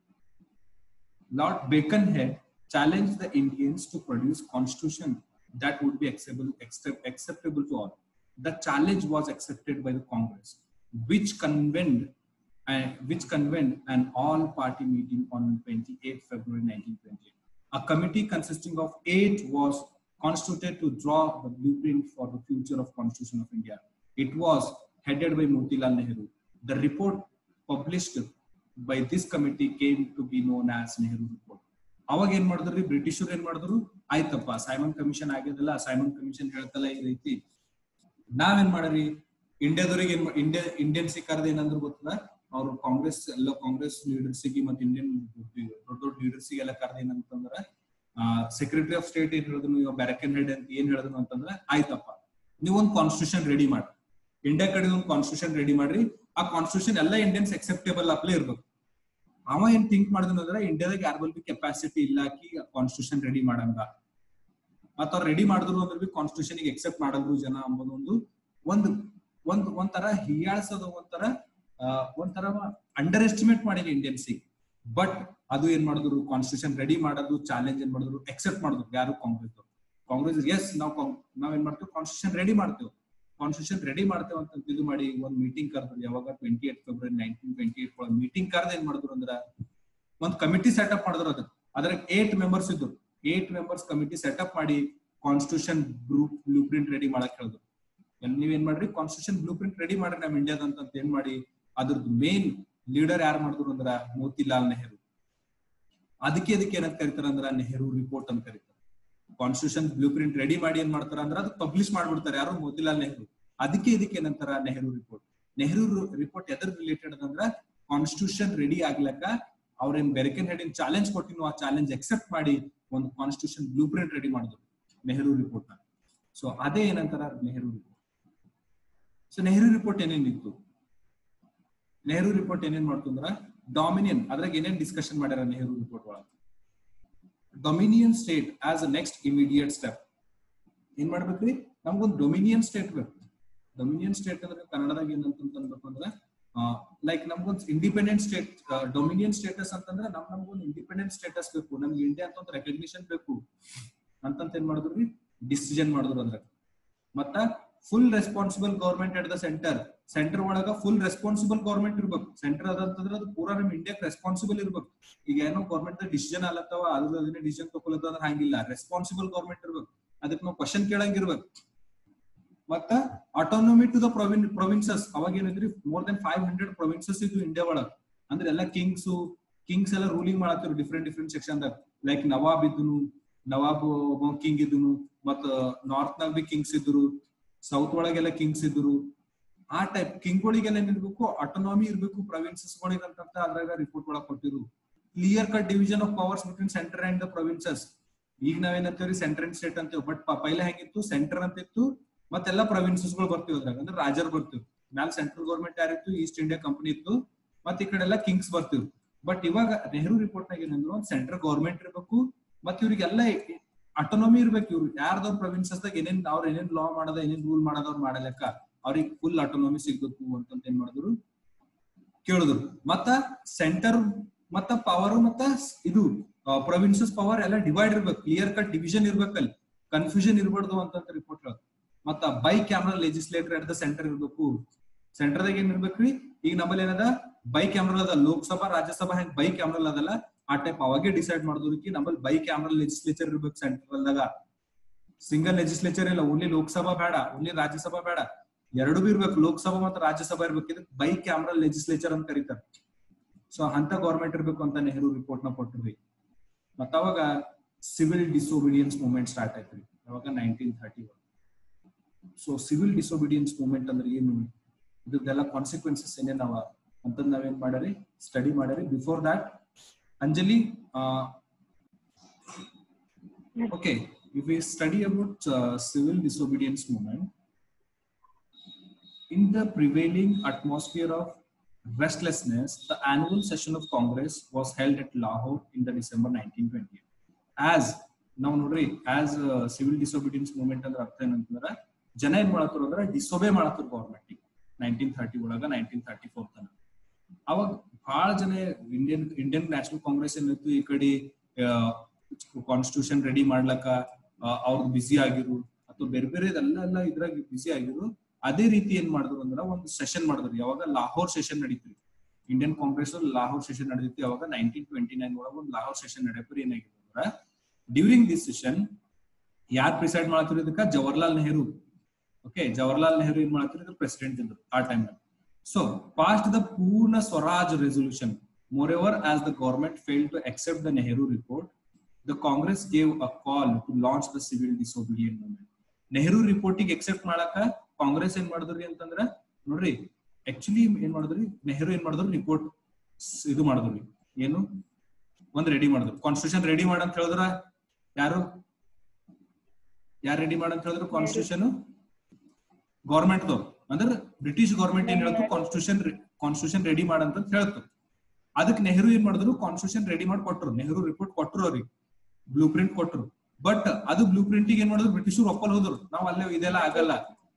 Lord Baconhead, challenged the Indians to produce constitution that would be acceptable, accept, acceptable to all. The challenge was accepted by the Congress, which convened, uh, which convened an all-party meeting on 28 February 1928. A committee consisting of eight was constituted to draw the blueprint for the future of Constitution of India. It was headed by Motilal Nehru. The report published by this committee came to be known as Nehru Report. ಅವಾಗ ಏನ್ ಮಾಡಿದ್ರಿ ಬ್ರಿಟಿಷರು ಏನ್ ಮಾಡಿದ್ರು ಆಯ್ತಪ್ಪ ಸೈಮನ್ ಕಮಿಷನ್ ಆಗಿದಲ್ಲ ಸೈಮನ್ ಕಮಿಷನ್ ಹೇಳ್ತಲ್ಲ ಈ ರೀತಿ ನಾವೇನ್ ಮಾಡ್ರಿ ಇಂಡಿಯಾದವ್ರಿಗೆ ಏನ್ ಇಂಡಿಯಾ ಇಂಡಿಯನ್ ಸಿಕ್ಕಾರದ ಏನಂದ್ರು ಗೊತ್ತದ ಅವ್ರು ಕಾಂಗ್ರೆಸ್ ಎಲ್ಲ ಕಾಂಗ್ರೆಸ್ ಲೀಡರ್ಸಿಗೆ ಮತ್ತೆ ಇಂಡಿಯನ್ ದೊಡ್ಡ ದೊಡ್ಡ ಲೀಡರ್ಸಿಗೆ ಎಲ್ಲ ಕರೆದ ಏನಂತಂದ್ರ ಸೆಕ್ರೆಟರಿ ಆಫ್ ಸ್ಟೇಟ್ ಏನ್ ಹೇಳಿದ್ರು ಇವಾಗ ಬ್ಯಾರಕನ್ ಹೆಡ್ ಅಂತ ಏನ್ ಹೇಳಿದ್ರು ಅಂತಂದ್ರೆ ಆಯ್ತಪ್ಪ ನೀವು ಒಂದು ಕಾನ್ಸ್ಟಿಟ್ಯೂಷನ್ ರೆಡಿ ಮಾಡಿ ಇಂಡಿಯಾ ಕಡೆ ಒಂದು ಕಾನ್ಸ್ಟಿಟ್ಯೂಷನ್ ರೆಡಿ ಮಾಡ್ರಿ ಆ ಕಾನ್ಸ್ಟಿಟ್ಯೂಷನ್ ಎಲ್ಲ ಇಂಡಿಯನ್ಸ್ ಅಕ್ಸೆಪ್ಟೇಬಲ್ ಅಪ್ಲೇ ಇರ್ಬೇಕು ಅವ ಏನ್ ಥಿಂಕ್ ಮಾಡಿದ್ರೆ ಇಂಡಿಯಾದಾಗ ಯಾರ ಬಲ್ ಬಿ ಕೆಪಾಸಿಟಿ ಇಲ್ಲಾಕಿ ಕಾನ್ಸ್ಟಿಟ್ಯೂಷನ್ ರೆಡಿ ಮಾಡಂಗ ಮತ್ತ ಅವ್ರು ರೆಡಿ ಮಾಡಿದ್ರು ಅಂದ್ರೆ ಬಿ ಕಾನ್ಸ್ಟಿಟ್ಯೂಷನ್ ಎಕ್ಸೆಪ್ಟ್ ಮಾಡಲ್ರು ಜನ ಅಂಬೋದೊಂದು ಒಂದು ಒಂದ್ ಒಂಥರ ಹೀಯಾಳ್ಸೋದು ಒಂಥರ ಒಂಥರ ಅಂಡರ್ ಎಸ್ಟಿಮೇಟ್ ಮಾಡಿಲ್ಲ ಇಂಡಿಯನ್ಸಿಗೆ ಬಟ್ ಅದು ಏನ್ ಮಾಡಿದ್ರು ಕಾನ್ಸ್ಟಿಟ್ಯೂಷನ್ ರೆಡಿ ಮಾಡೋದು ಚಾಲೆಂಜ್ ಏನ್ ಮಾಡಿದ್ರು ಎಕ್ಸೆಪ್ಟ್ ಮಾಡಿದ್ರು ಯಾರು ಕಾಂಗ್ರೆಸ್ ಕಾಂಗ್ರೆಸ್ ಎಸ್ ನಾವು ನಾವ್ ಏನ್ ಮಾಡ್ತೀವಿ ಕಾನ್ಸ್ಟಿಟ್ಯೂಷನ್ ರೆಡಿ ಮಾಡ್ತೇವೆ ಕಾನ್ಸ್ಟಿಟ್ಯೂಷನ್ ರೆಡಿ ಮಾಡ್ತೇವೆ ಅಂತ ಇದು ಮಾಡಿ ಒಂದ್ ಮೀಟಿಂಗ್ ಕರೆದ್ರು ಯಾವಾಗ twenty eight February nineteen twenty eight ಒಳಗೆ ಮೀಟಿಂಗ್ ಕರೆದ ಏನ್ ಮಾಡಿದ್ರು ಅಂದ್ರ ಒಂದ್ ಕಮಿಟಿ ಸೆಟಪ್ ಮಾಡಿದ್ರು ಅದಕ್ಕೆ ಅದ್ರ ಏಟ್ ಮೆಂಬರ್ಸ್ ಇದ್ರು ಏಟ್ ಮೆಂಬರ್ಸ್ ಕಮಿಟಿ ಸೆಟಪ್ ಮಾಡಿ constitution group blueprint ready ಮಾಡಕ್ ಹೇಳಿದ್ರು ನೀವೇನ್ ಮಾಡ್ರಿ ಕಾನ್ಸ್ಟಿಟ್ಯೂಷನ್ ಬ್ಲೂ ಪ್ರಿಂಟ್ ರೆಡಿ ಮಾಡ್ರಿ ನಮ್ ಇಂಡಿಯಾದ ಅಂತ ಏನ್ ಮಾಡಿ ಅದ್ರದ್ದು ಮೇನ್ ಲೀಡರ್ ಯಾರು ಮಾಡಿದ್ರು ಅಂದ್ರ ಮೋತಿಲಾಲ್ ನೆಹರು ಅದಕ್ಕೆ ಅದಕ್ಕೆ ಏನಂತ ಕರೀತಾರ ಅಂದ್ರ ನೆಹರು ರಿಪೋರ್ಟ್ ಅಂತ ಕರೀತಾರೆ ಕಾನ್ಸ್ಟಿಟ್ಯೂಷನ್ ಬ್ಲೂ ಪ್ರಿಂಟ್ ರೆಡಿ ಮಾಡಿ ಏನ್ ಮಾಡ್ತಾರ ಅಂದ್ರ ಅದು ಪಬ್ಲಿಷ್ ಮಾಡ್ಬಿಡ್ತಾರೆ ಯಾರು ಮೋತಿಲಾಲ್ ನೆಹರು ಅದಕ್ಕೆ ಇದಕ್ಕೆ ಏನಂತಾರ ನೆಹರು ರಿಪೋರ್ಟ್ ನೆಹರು ರಿಪೋರ್ಟ್ ಎದ್ರ ರಿಲೇಟೆಡ್ ಅಂದ್ರ ಕಾನ್ಸ್ಟಿಟ್ಯೂಷನ್ ರೆಡಿ ಆಗ್ಲಕ್ಕ ಅವ್ರೇನ್ ಬೆರಕೆನ್ ಹೆಡ್ ಚಾಲೆಂಜ್ ಕೊಟ್ಟಿನೋ ಆ ಚಾಲೆಂಜ್ ಅಕ್ಸೆಪ್ಟ್ ಮಾಡಿ ಒಂದು ಕಾನ್ಸ್ಟಿಟ್ಯೂಷನ್ ಬ್ಲೂ ಪ್ರಿಂಟ್ ರೆಡಿ ಮಾಡಿದ್ರು ನೆಹರು ರಿಪೋರ್ಟ್ ನ ಸೊ ಅದೇ ಏನಂತಾರ Nehru report so Nehru report ಏನೇನಿತ್ತು ನೆಹರು ರಿಪೋರ್ಟ್ ಏನೇನ್ ಮಾಡ್ತು ಅಂದ್ರ ಡಾಮಿನಿಯನ್ ಅದ್ರಾಗ ಏನೇನ್ ಡಿಸ್ಕಷನ್ ಮಾಡ್ಯಾರ ನೆಹರು ರಿಪೋರ್ಟ್ ಒಳಗ dominion state as a next immediate step ಏನ್ ಮಾಡ್ಬೇಕ್ರಿ ನಮ್ಗೊಂದು ಡೊಮಿನಿಯನ್ ಸ್ಟೇಟ್ ಬೇಕು ಡೊಮಿನಿಯನ್ ಸ್ಟೇಟ್ ಅಂದ್ರೆ ಕನ್ನಡದಾಗ ಏನಂತ ಅನ್ಬೇಕು ಅಂದ್ರೆ ಲೈಕ್ ನಮ್ಗೊಂದು ಇಂಡಿಪೆಂಡೆಂಟ್ ಸ್ಟೇಟ್ ಡೊಮಿನಿಯನ್ ಸ್ಟೇಟಸ್ ಅಂತಂದ್ರೆ ನಮ್ ನಮ್ಗೊಂದು ಇಂಡಿಪೆಂಡೆಂಟ್ ಸ್ಟೇಟಸ್ ಬೇಕು ನಮ್ಗೆ ಇಂಡಿಯಾ ಅಂತ ಒಂದು ರೆಕಗ್ನಿಷನ್ ಬೇಕು ಅಂತಂತ ಏನ್ ಮಾಡಿದ್ರಿ ಡಿಸಿಷನ್ ಮಾಡಿದ್ರು ಅಂದ್ರೆ ಮತ್ತ full responsible government at the centre centre ಒಳಗ ಫುಲ್ ರೆಸ್ಪಾನ್ಸಿಬಲ್ ಗವರ್ಮೆಂಟ್ ಇರ್ಬೇಕು ಸೆಂಟರ್ ಅದಂತಂದ್ರೆ ಅದು ಪೂರಾ ನಮ್ ಇಂಡಿಯಾಕ್ ರೆಸ್ಪಾನ್ಸಿಬಲ್ ಇರ್ಬೇಕು ಈಗ ಏನೋ ಗವರ್ಮೆಂಟ್ ಡಿಸಿಷನ್ ಅಲ್ಲತ್ತವ ಅದ್ರ ಅದನ್ನೇ ಡಿಸಿಷನ್ ತಗೊಳತ್ತ ಅಂದ್ರೆ ಹಂಗಿಲ್ಲ ರೆಸ್ಪಾನ್ಸಿಬಲ್ ಗವರ್ಮೆಂಟ್ ಇರ್ಬೇಕು ಅದಕ್ಕೆ ನಾವು ಕ್ವಶನ್ ಕೇಳಂಗಿರ್ಬೇಕು ಮತ್ತ autonomy to the province provinces ಅವಾಗ ಏನಿದ್ರಿ more than five hundred provinces ಇದ್ವು ಇಂಡಿಯಾ ಒಳಗ ಅಂದ್ರೆ ಎಲ್ಲ ಕಿಂಗ್ಸ್ ಕಿಂಗ್ಸ್ ಎಲ್ಲ ರೂಲಿಂಗ್ ಮಾಡತ್ತಿರು ಡಿಫ್ರೆಂಟ್ ಡಿಫ್ರೆಂಟ್ ಸೆಕ್ಷನ್ ದಾಗ ಲೈಕ್ ನವಾಬ್ ಇದ್ದುನು ನವಾಬ್ ಕಿಂಗ್ ಇದ್ದುನು ಮತ್ತ ನಾರ್ತ್ ನಾಗ ಬಿ ಕಿಂಗ್ಸ್ ಇದ್ರು ಸೌತ್ ಒಳಗೆಲ್ಲ ಕಿಂಗ್ಸ್ ಇದ್ರು ಆ ಟೈಪ್ ಕಿಂಗ್ಗಳಿಗೆಲ್ಲ ಏನಿರ್ಬೇಕು ಅಟೋನಾಮಿ ಇರ್ಬೇಕು ಪ್ರೊವಿನ್ಸಸ್ ಗಳಿಗೆ ಅಂತ ಅದ್ರಾಗ ರಿಪೋರ್ಟ್ ಒಳಗೆ ಕೊಟ್ಟಿರು clear cut division of powers between centre and the provinces ಈಗ ನಾವೇನಂತೀವ್ರಿ ಸೆಂಟರ್ ಅಂಡ್ ಸ್ಟೇಟ್ ಅಂತೀವಿ ಬಟ್ ಪೈಲೆ ಹೆಂಗಿತ್ತು ಸೆಂಟರ್ ಅಂತ ಇತ್ತು ಮತ್ತೆಲ್ಲ ಪ್ರೊವಿನ್ಸಸ್ ಗಳು ಬರ್ತೀವಿ ಅದ್ರಾಗ ಅಂದ್ರೆ ರಾಜರ್ ಬರ್ತೀವಿ ಮ್ಯಾಲ ಸೆಂಟ್ರಲ್ ಗೌರ್ಮೆಂಟ್ ಯಾರಿತ್ತು ಈಸ್ಟ್ ಇಂಡಿಯಾ ಕಂಪನಿ ಇತ್ತು ಮತ್ ಈ ಕಡೆ ಎಲ್ಲ ಕಿಂಗ್ಸ್ ಬರ್ತೀವಿ ಬಟ್ ಇವಾಗ ನೆಹರು ರಿಪೋರ್ಟ್ ನಾಗ ಏನಂದ್ರು ಒಂದ್ ಸೆಂಟ್ರಲ್ ಗೌರ್ಮೆಂಟ್ ಇರ್ಬೇಕು ಮತ್ ಇವ್ರಿಗೆಲ್ಲ ಅಟೋನಮಿ ಇರ್ಬೇಕು ಇವ್ರು ಯಾರ್ದವ್ರ ಪ್ರೊವಿನ್ಸಸ್ ದಾಗ ಏನೇನ್ ಅವ್ರ ಏನೇನ್ ಲಾ ಮಾಡದ ಏನೇನ್ ರೂಲ್ ಮಾಡದವ್ರು ಮಾಡಲೆಕ್ಕ ಅವ್ರಿಗೆ ಫುಲ್ ಅಟೋನಮಿ ಸಿಗ್ಬೇಕು ಅಂತ ಏನ್ ಮಾಡಿದ್ರು ಕೇಳಿದ್ರು ಮತ್ತ ಸೆಂಟರ್ ಮತ್ತ ಪವರ್ ಮತ್ತ ಇದು ಪ್ರೊವಿನ್ಸಸ್ ಪವರ್ ಎಲ್ಲ ಡಿವೈಡ್ ಇರ್ಬೇಕು ಕ್ಲಿಯರ್ ಕಟ್ ಡಿವಿಷನ್ ಇರ್ಬೇಕಲ್ಲಿ ಕನ್ಫ್ಯೂಷನ್ ಇರ್ಬಾರ್ದು ಅಂತ ರಿಪೋರ್ಟ್ ಮತ್ತ bicameral legislature at the centre ಇರ್ಬೇಕು ಸೆಂಟರ್ದಾಗ ಏನ್ ಇರ್ಬೇಕ್ರಿ ಈಗ ನಮ್ಮಲ್ಲಿ ಏನದ ಬೈ ಕ್ಯಾಮ್ರಲ್ ಅದ ಲೋಕಸಭಾ ರಾಜ್ಯಸಭಾ ಹೆಂಗ್ ಬೈ ಕ್ಯಾಮ್ರಲ್ ಅದಲ್ಲ ಆ ಟೈಪ್ ಅವಾಗೆ ಡಿಸೈಡ್ ಮಾಡಿದ್ರಿ ನಮ್ಮಲ್ಲಿ ಬೈ ಕ್ಯಾಮ್ರಲ್ ಲೆಜಿಸ್ಲೇಚರ್ ಇರ್ಬೇಕು ಸೆಂಟ್ರಲ್ ದಾಗ ಸಿಂಗಲ್ ಲೆಜಿಸ್ಲೇಚರ್ ಇಲ್ಲ ಓನ್ಲಿ ಲೋಕಸಭಾ ಬೇಡ ಓನ್ಲಿ ರಾಜ್ಯಸಭಾ ಬೇಡ ಎರಡು ಬಿ ಇರ್ಬೇಕು ಲೋಕಸಭಾ ಮತ್ತು ರಾಜ್ಯಸಭಾ ಇರ್ಬೇಕು ಇದಕ್ಕೆ ಬೈ ಕ್ಯಾಮ್ರಲ್ ಲೆಜಿಸ್ಲೇಚರ್ ಅಂತ ಕರೀತಾರೆ ಸೊ ಅಂತ ಗೌರ್ಮೆಂಟ್ ಇರ್ಬೇಕು ಅಂತ ನೆಹರು ರಿಪೋರ್ಟ್ ನ ಕೊಟ್ಟಿರ್ರಿ ಮತ್ತ ಅವಾಗ ಸಿವಿಲ್ ಡಿಸೋಬಿಡಿಯನ್ಸ್ ಮೂವ್ಮೆಂಟ್ ಸ್ಟಾರ್ಟ್ ಆಯ್ತ್ರಿ ಅವಾಗ nineteen thirty one so civil disobedience movement ಅಂದ್ರೆ ಏನು ಇದಕ್ಕೆಲ್ಲ ಕಾನ್ಸಿಕ್ವೆನ್ಸಸ್ ಏನೇನವ ಅಂತ ನಾವೇನ್ ಮಾಡರಿ ಸ್ಟಡಿ ಮಾಡರಿ before that Anjali okay if we study about uh, civil disobedience movement in the prevailing atmosphere of restlessness the annual session of congress was held at lahore in the december 1920 as ನಾವು ನೋಡ್ರಿ ಆಸ್ ಸಿವಿಲ್ ಡಿಸೋಬಿಡಿಯನ್ಸ್ ಮೂವ್ಮೆಂಟ್ ಅಂದ್ರೆ ಅರ್ಥ ಏನಂತಂದ್ರ ಜನ ಏನ್ ಮಾಡತ್ತಾರ ಅಂದ್ರ ಡಿಸೋಬೆ ಮಾಡತ್ತಾರ ಗೌರ್ಮೆಂಟ್ ನೈನ್ಟೀನ್ ಥರ್ಟಿ ಒಳಗ ನೈನ್ಟೀನ್ ಥರ್ಟಿ ಫೋರ್ ತನ ಅವಾಗ ಬಹಳ ಜನ ಇಂಡಿಯನ್ ಇಂಡಿಯನ್ ನ್ಯಾಷನಲ್ ಕಾಂಗ್ರೆಸ್ ಏನಿತ್ತು ಈ ಕಡೆ ಕಾನ್ಸ್ಟಿಟ್ಯೂಷನ್ ರೆಡಿ ಮಾಡ್ಲಕ್ಕ ಅವ್ರು ಬಿಸಿ ಆಗಿರು ಅಥವಾ ಬೇರೆ ಬೇರೆ ಎಲ್ಲ ಎಲ್ಲ ಇದ್ರಾಗ ಬಿಸಿ ಆಗಿರು ಅದೇ ರೀತಿ ಏನ್ ಮಾಡಿದ್ರು ಅಂದ್ರ ಒಂದು ಸೆಷನ್ ಮಾಡಿದ್ರು ಯಾವಾಗ ಲಾಹೋರ್ ಸೆಷನ್ ನಡೀತ್ರಿ ಇಂಡಿಯನ್ ಕಾಂಗ್ರೆಸ್ ಲಾಹೋರ್ ಸೆಷನ್ ನಡೀತಿ ಯಾವಾಗ ನೈನ್ಟೀನ್ ಟ್ವೆಂಟಿ ನೈನ್ ಒಳಗ ಒಂದು ಲಾಹೋರ್ ಸೆಷನ್ ನಡೆಯಪ್ರಿ ಏನಾಗಿದೆ ಅಂದ್ರ ಡ್ಯೂರಿಂಗ್ ದಿಸ್ ಸೆಷನ್ ಯಾರು ಪ್ರಿಸೈಡ್ ಮಾಡತ್ತಿರ ಇದಕ್ಕ ಜವಾಹರ್ಲಾಲ್ ನೆಹರು ಓಕೆ ಜವಾಹರ್ಲಾಲ್ ನೆಹರು ಏನ್ ಮಾಡತ್ತಿರ ಇದು ಪ್ರೆಸಿಡೆಂಟ್ ಇದ್ರು ಆ time so passed the Purna Swaraj resolution moreover as the government fail to accept the Nehru report the Congress gave a call to launch the civil disobedient movement. Nehru ರಿಪೋರ್ಟಿಗೆ ಎಕ್ಸೆಪ್ಟ್ ಮಾಡಕ ಕಾಂಗ್ರೆಸ್ ಏನ್ ಮಾಡಿದ್ರಿ ಅಂತಂದ್ರ ನೋಡ್ರಿ ಆಕ್ಚುಲಿ ಏನ್ ಮಾಡಿದ್ರಿ ನೆಹರು ಏನ್ ಮಾಡಿದ್ರು ರಿಪೋರ್ಟ್ ಇದು ಮಾಡಿದ್ರಿ ಏನು ಒಂದ್ ರೆಡಿ ಮಾಡಿದ್ರು ಕಾನ್ಸ್ಟಿಟ್ಯೂಷನ್ ರೆಡಿ ಮಾಡ ಅಂತ ಹೇಳಿದ್ರ ಯಾರು ಯಾರು ರೆಡಿ ಮಾಡ ಅಂತ ಹೇಳಿದ್ರು ಕಾನ್ಸ್ಟಿಟ್ಯೂಷನ್ ಗೌರ್ಮೆಂಟ್ ದವ್ರು ಅಂದ್ರೆ ಬ್ರಿಟಿಷ್ ಗೌರ್ಮೆಂಟ್ ಏನ್ ಹೇಳ್ತು ಕಾನ್ಸ್ಟಿಟ್ಯೂಷನ್ ಕಾನ್ಸ್ಟಿಟ್ಯೂಷನ್ ರೆಡಿ ಮಾಡಂತ ಹೇಳ್ತು ಅದಕ್ಕೆ ನೆಹರು ಏನ್ ಮಾಡಿದ್ರು ಕಾನ್ಸ್ಟಿಟ್ಯೂಷನ್ ರೆಡಿ ಮಾಡಿ ಕೊಟ್ರು ನೆಹರು ರಿಪೋರ್ಟ್ ಕೊಟ್ರು ಅವ್ರಿಗೆ ಬ್ಲೂ ಪ್ರಿಂಟ್ ಕೊಟ್ರು ಬಟ್ ಅದು ಬ್ಲೂ ಪ್ರಿಂಟಿಗೆ ಏನ್ ಮಾಡಿದ್ರು ಬ್ರಿಟಿಷರು ಒಪ್ಪಲ್ ಹೋದ್ರು ನಾವ್ ಅಲ್ಲೇ ಇದೆಲ್ಲ ಆಗಲ್ಲ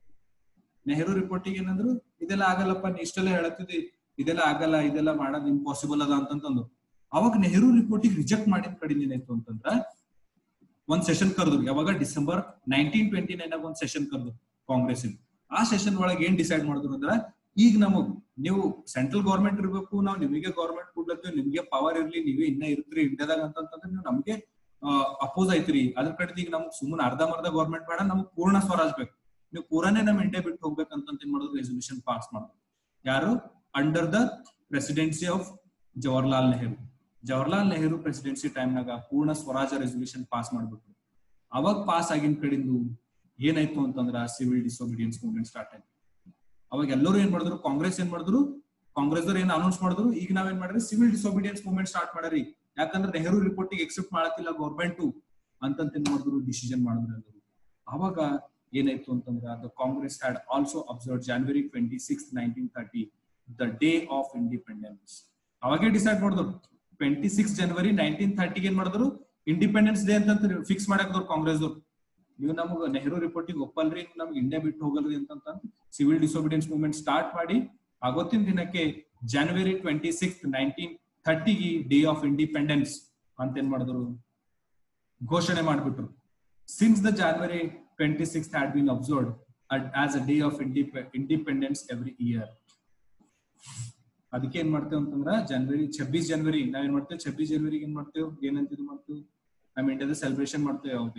ನೆಹರು ರಿಪೋರ್ಟಿಗೆ ಏನಂದ್ರು ಇದೆಲ್ಲ ಆಗಲ್ಲಪ್ಪ ನೀ ಇಷ್ಟೆಲ್ಲ ಹೇಳತ್ತಿದ್ದಿ ಇದೆಲ್ಲ ಆಗಲ್ಲ ಇದೆಲ್ಲ ಮಾಡೋದು ಇಂಪಾಸಿಬಲ್ ಅದ ಅಂತಂತಂದ್ರು ಅವಾಗ ನೆಹರು ರಿಪೋರ್ಟಿಗೆ ರಿಜೆಕ್ಟ್ ಮಾಡಿದ ಕಡಿಮೆ ಏನಾಯ್ತು ಅಂತಂದ್ರ ಒಂದ್ ಸೆಷನ್ ಕರೆದ್ರು ಯಾವಾಗ ಡಿಸೆಂಬರ್ ನೈನ್ಟೀನ್ ಟ್ವೆಂಟಿ ನೈನ್ ಒಂದ್ ಸೆಷನ್ ಕರೆದ್ರು ಕಾಂಗ್ರೆಸ್ ಆ ಸೆಷನ್ ಒಳಗೆ ಏನ್ ಡಿಸೈಡ್ ಮಾಡಿದ್ರು ಅಂದ್ರ ಈಗ ನಮಗ್ ನೀವು ಸೆಂಟ್ರಲ್ ಗೌರ್ಮೆಂಟ್ ಇರ್ಬೇಕು ನಾವು ನಿಮಗೆ ಗೌರ್ಮೆಂಟ್ ಕೊಡ್ಲತ್ತೀವಿ ನಿಮ್ಗೆ ಪವರ್ ಇರ್ಲಿ ನೀವೇ ಇನ್ನ ಇರ್ತೀರಿ ಇಂಡಿಯಾದಾಗ ಅಂತಂದ್ರೆ ನೀವು ನಮ್ಗೆ ಅಪೋಸ್ ಐತ್ರಿ ಅದ್ರ ಕಡೆ ಈಗ ನಮ್ಗೆ ಸುಮ್ಮನೆ ಅರ್ಧ ಮರ್ಧ ಗೌರ್ಮೆಂಟ್ ಬೇಡ ನಮ್ಗೆ ಪೂರ್ಣ ಸ್ವರಾಜ್ ಬೇಕು ನೀವು ಪೂರಾನೇ ನಮ್ ಇಂಡಿಯಾ ಬಿಟ್ಟು ಹೋಗ್ಬೇಕಂತ ಏನ್ ಮಾಡೋದು ರೆಸೊಲ್ಯೂಷನ್ ಪಾಸ್ ಮಾಡಿದ್ರು ಯಾರು under the presidency of Jawaharlal Nehru Jawaharlal Nehru presidency ಟೈಮ್ನಾಗ ಪೂರ್ಣ ಸ್ವರಾಜ ರೆಸೊಲ್ಯೂಷನ್ ಪಾಸ್ ಮಾಡ್ಬಿಟ್ರು ಅವಾಗ ಪಾಸ್ ಆಗಿನ ಕಡೆಂದು ಏನಾಯ್ತು ಅಂತಂದ್ರ ಸಿವಿಲ್ ಡಿಸೋಬಿಡಿಯನ್ಸ್ ಮೂವ್ಮೆಂಟ್ ಸ್ಟಾರ್ಟ್ ಆಯ್ತು ಅವಾಗ ಎಲ್ಲರೂ ಏನ್ ಮಾಡಿದ್ರು ಕಾಂಗ್ರೆಸ್ ಏನ್ ಮಾಡಿದ್ರು ಕಾಂಗ್ರೆಸ್ ಏನ್ ಅನೌನ್ಸ್ ಮಾಡಿದ್ರು ಈಗ ನಾವೇನ್ ಮಾಡಿದ್ರಿ ಸಿವಿಲ್ ಡಿಸೋಬಿಡಿಯನ್ಸ್ ಮೂವ್ಮೆಂಟ್ ಸ್ಟಾರ್ಟ್ ಮಾಡ್ರಿ ಯಾಕಂದ್ರೆ ನೆಹರು ರಿಪೋರ್ಟಿಗೆ ಎಕ್ಸೆಪ್ಟ್ ಮಾಡತ್ತಿಲ್ಲ ಗೌರ್ಮೆಂಟ್ ಅಂತಂತ ಏನ್ ಮಾಡಿದ್ರು ಡಿಸಿಷನ್ ಮಾಡಿದ್ರು ಎಲ್ಲರೂ ಅವಾಗ ಏನಾಯ್ತು ಅಂತಂದ್ರೆ the Congress had also observe January twenty six nineteen thirty the day of independence ಅವಾಗೇ ಡಿಸೈಡ್ ಮಾಡಿದ್ರು ಟ್ವೆಂಟಿ ಸಿಕ್ಸ್ ಜನವರಿ ನೈನ್ಟೀನ್ ತರ್ಟಿಗೆ ಏನ್ ಮಾಡಿದ್ರು ಇಂಡಿಪೆಂಡೆನ್ಸ್ ಡೇ ಅಂತ ಫಿಕ್ಸ್ ಮಾಡಾಕ್ದವ್ರು ಕಾಂಗ್ರೆಸ್ ದವ್ರು ನೀವು ನಮಗ್ ನೆಹರು ರಿಪೋರ್ಟಿಗೆ ಒಪ್ಪಲ್ರಿ ನಮ್ಗೆ ಇಂಡಿಯಾ ಬಿಟ್ಟು ಹೋಗಲ್ರಿ ಅಂತ ಸಿವಿಲ್ ಡಿಸೋಬಿಡಿಯನ್ಸ್ ಮೂವ್ಮೆಂಟ್ ಸ್ಟಾರ್ಟ್ ಮಾಡಿ ಆವತ್ತಿನ ದಿನಕ್ಕೆ ಜನವರಿ ಟ್ವೆಂಟಿ ಸಿಕ್ಸ್ ನೈನ್ಟೀನ್ ಥರ್ಟಿಗೆ ಡೇ ಆಫ್ ಇಂಡಿಪೆಂಡೆನ್ಸ್ ಅಂತ ಏನ್ ಮಾಡಿದ್ರು ಘೋಷಣೆ ಮಾಡ್ಬಿಟ್ರು since the January twenty six had been observe as a day of independence every year ಅದಕ್ಕೆ ಏನ್ ಮಾಡ್ತೇವೆ ಅಂತಂದ್ರ ಜನವರಿ ಛಬ್ಬೀಸ್ ಜನವರಿ ನಾವೇನ್ ಮಾಡ್ತೇವೆ ಛಬ್ಬೀಸ್ ಜನವರಿಗೆ ಏನ್ ಮಾಡ್ತೇವೆ ಏನಂತ ಇದು ಮಾಡ್ತೇವೆ ನಮ್ಮ ಇಂಡಿಯಾದ ಸೆಲೆಬ್ರೇಷನ್ ಮಾಡ್ತೇವೆ ಯಾವಾಗ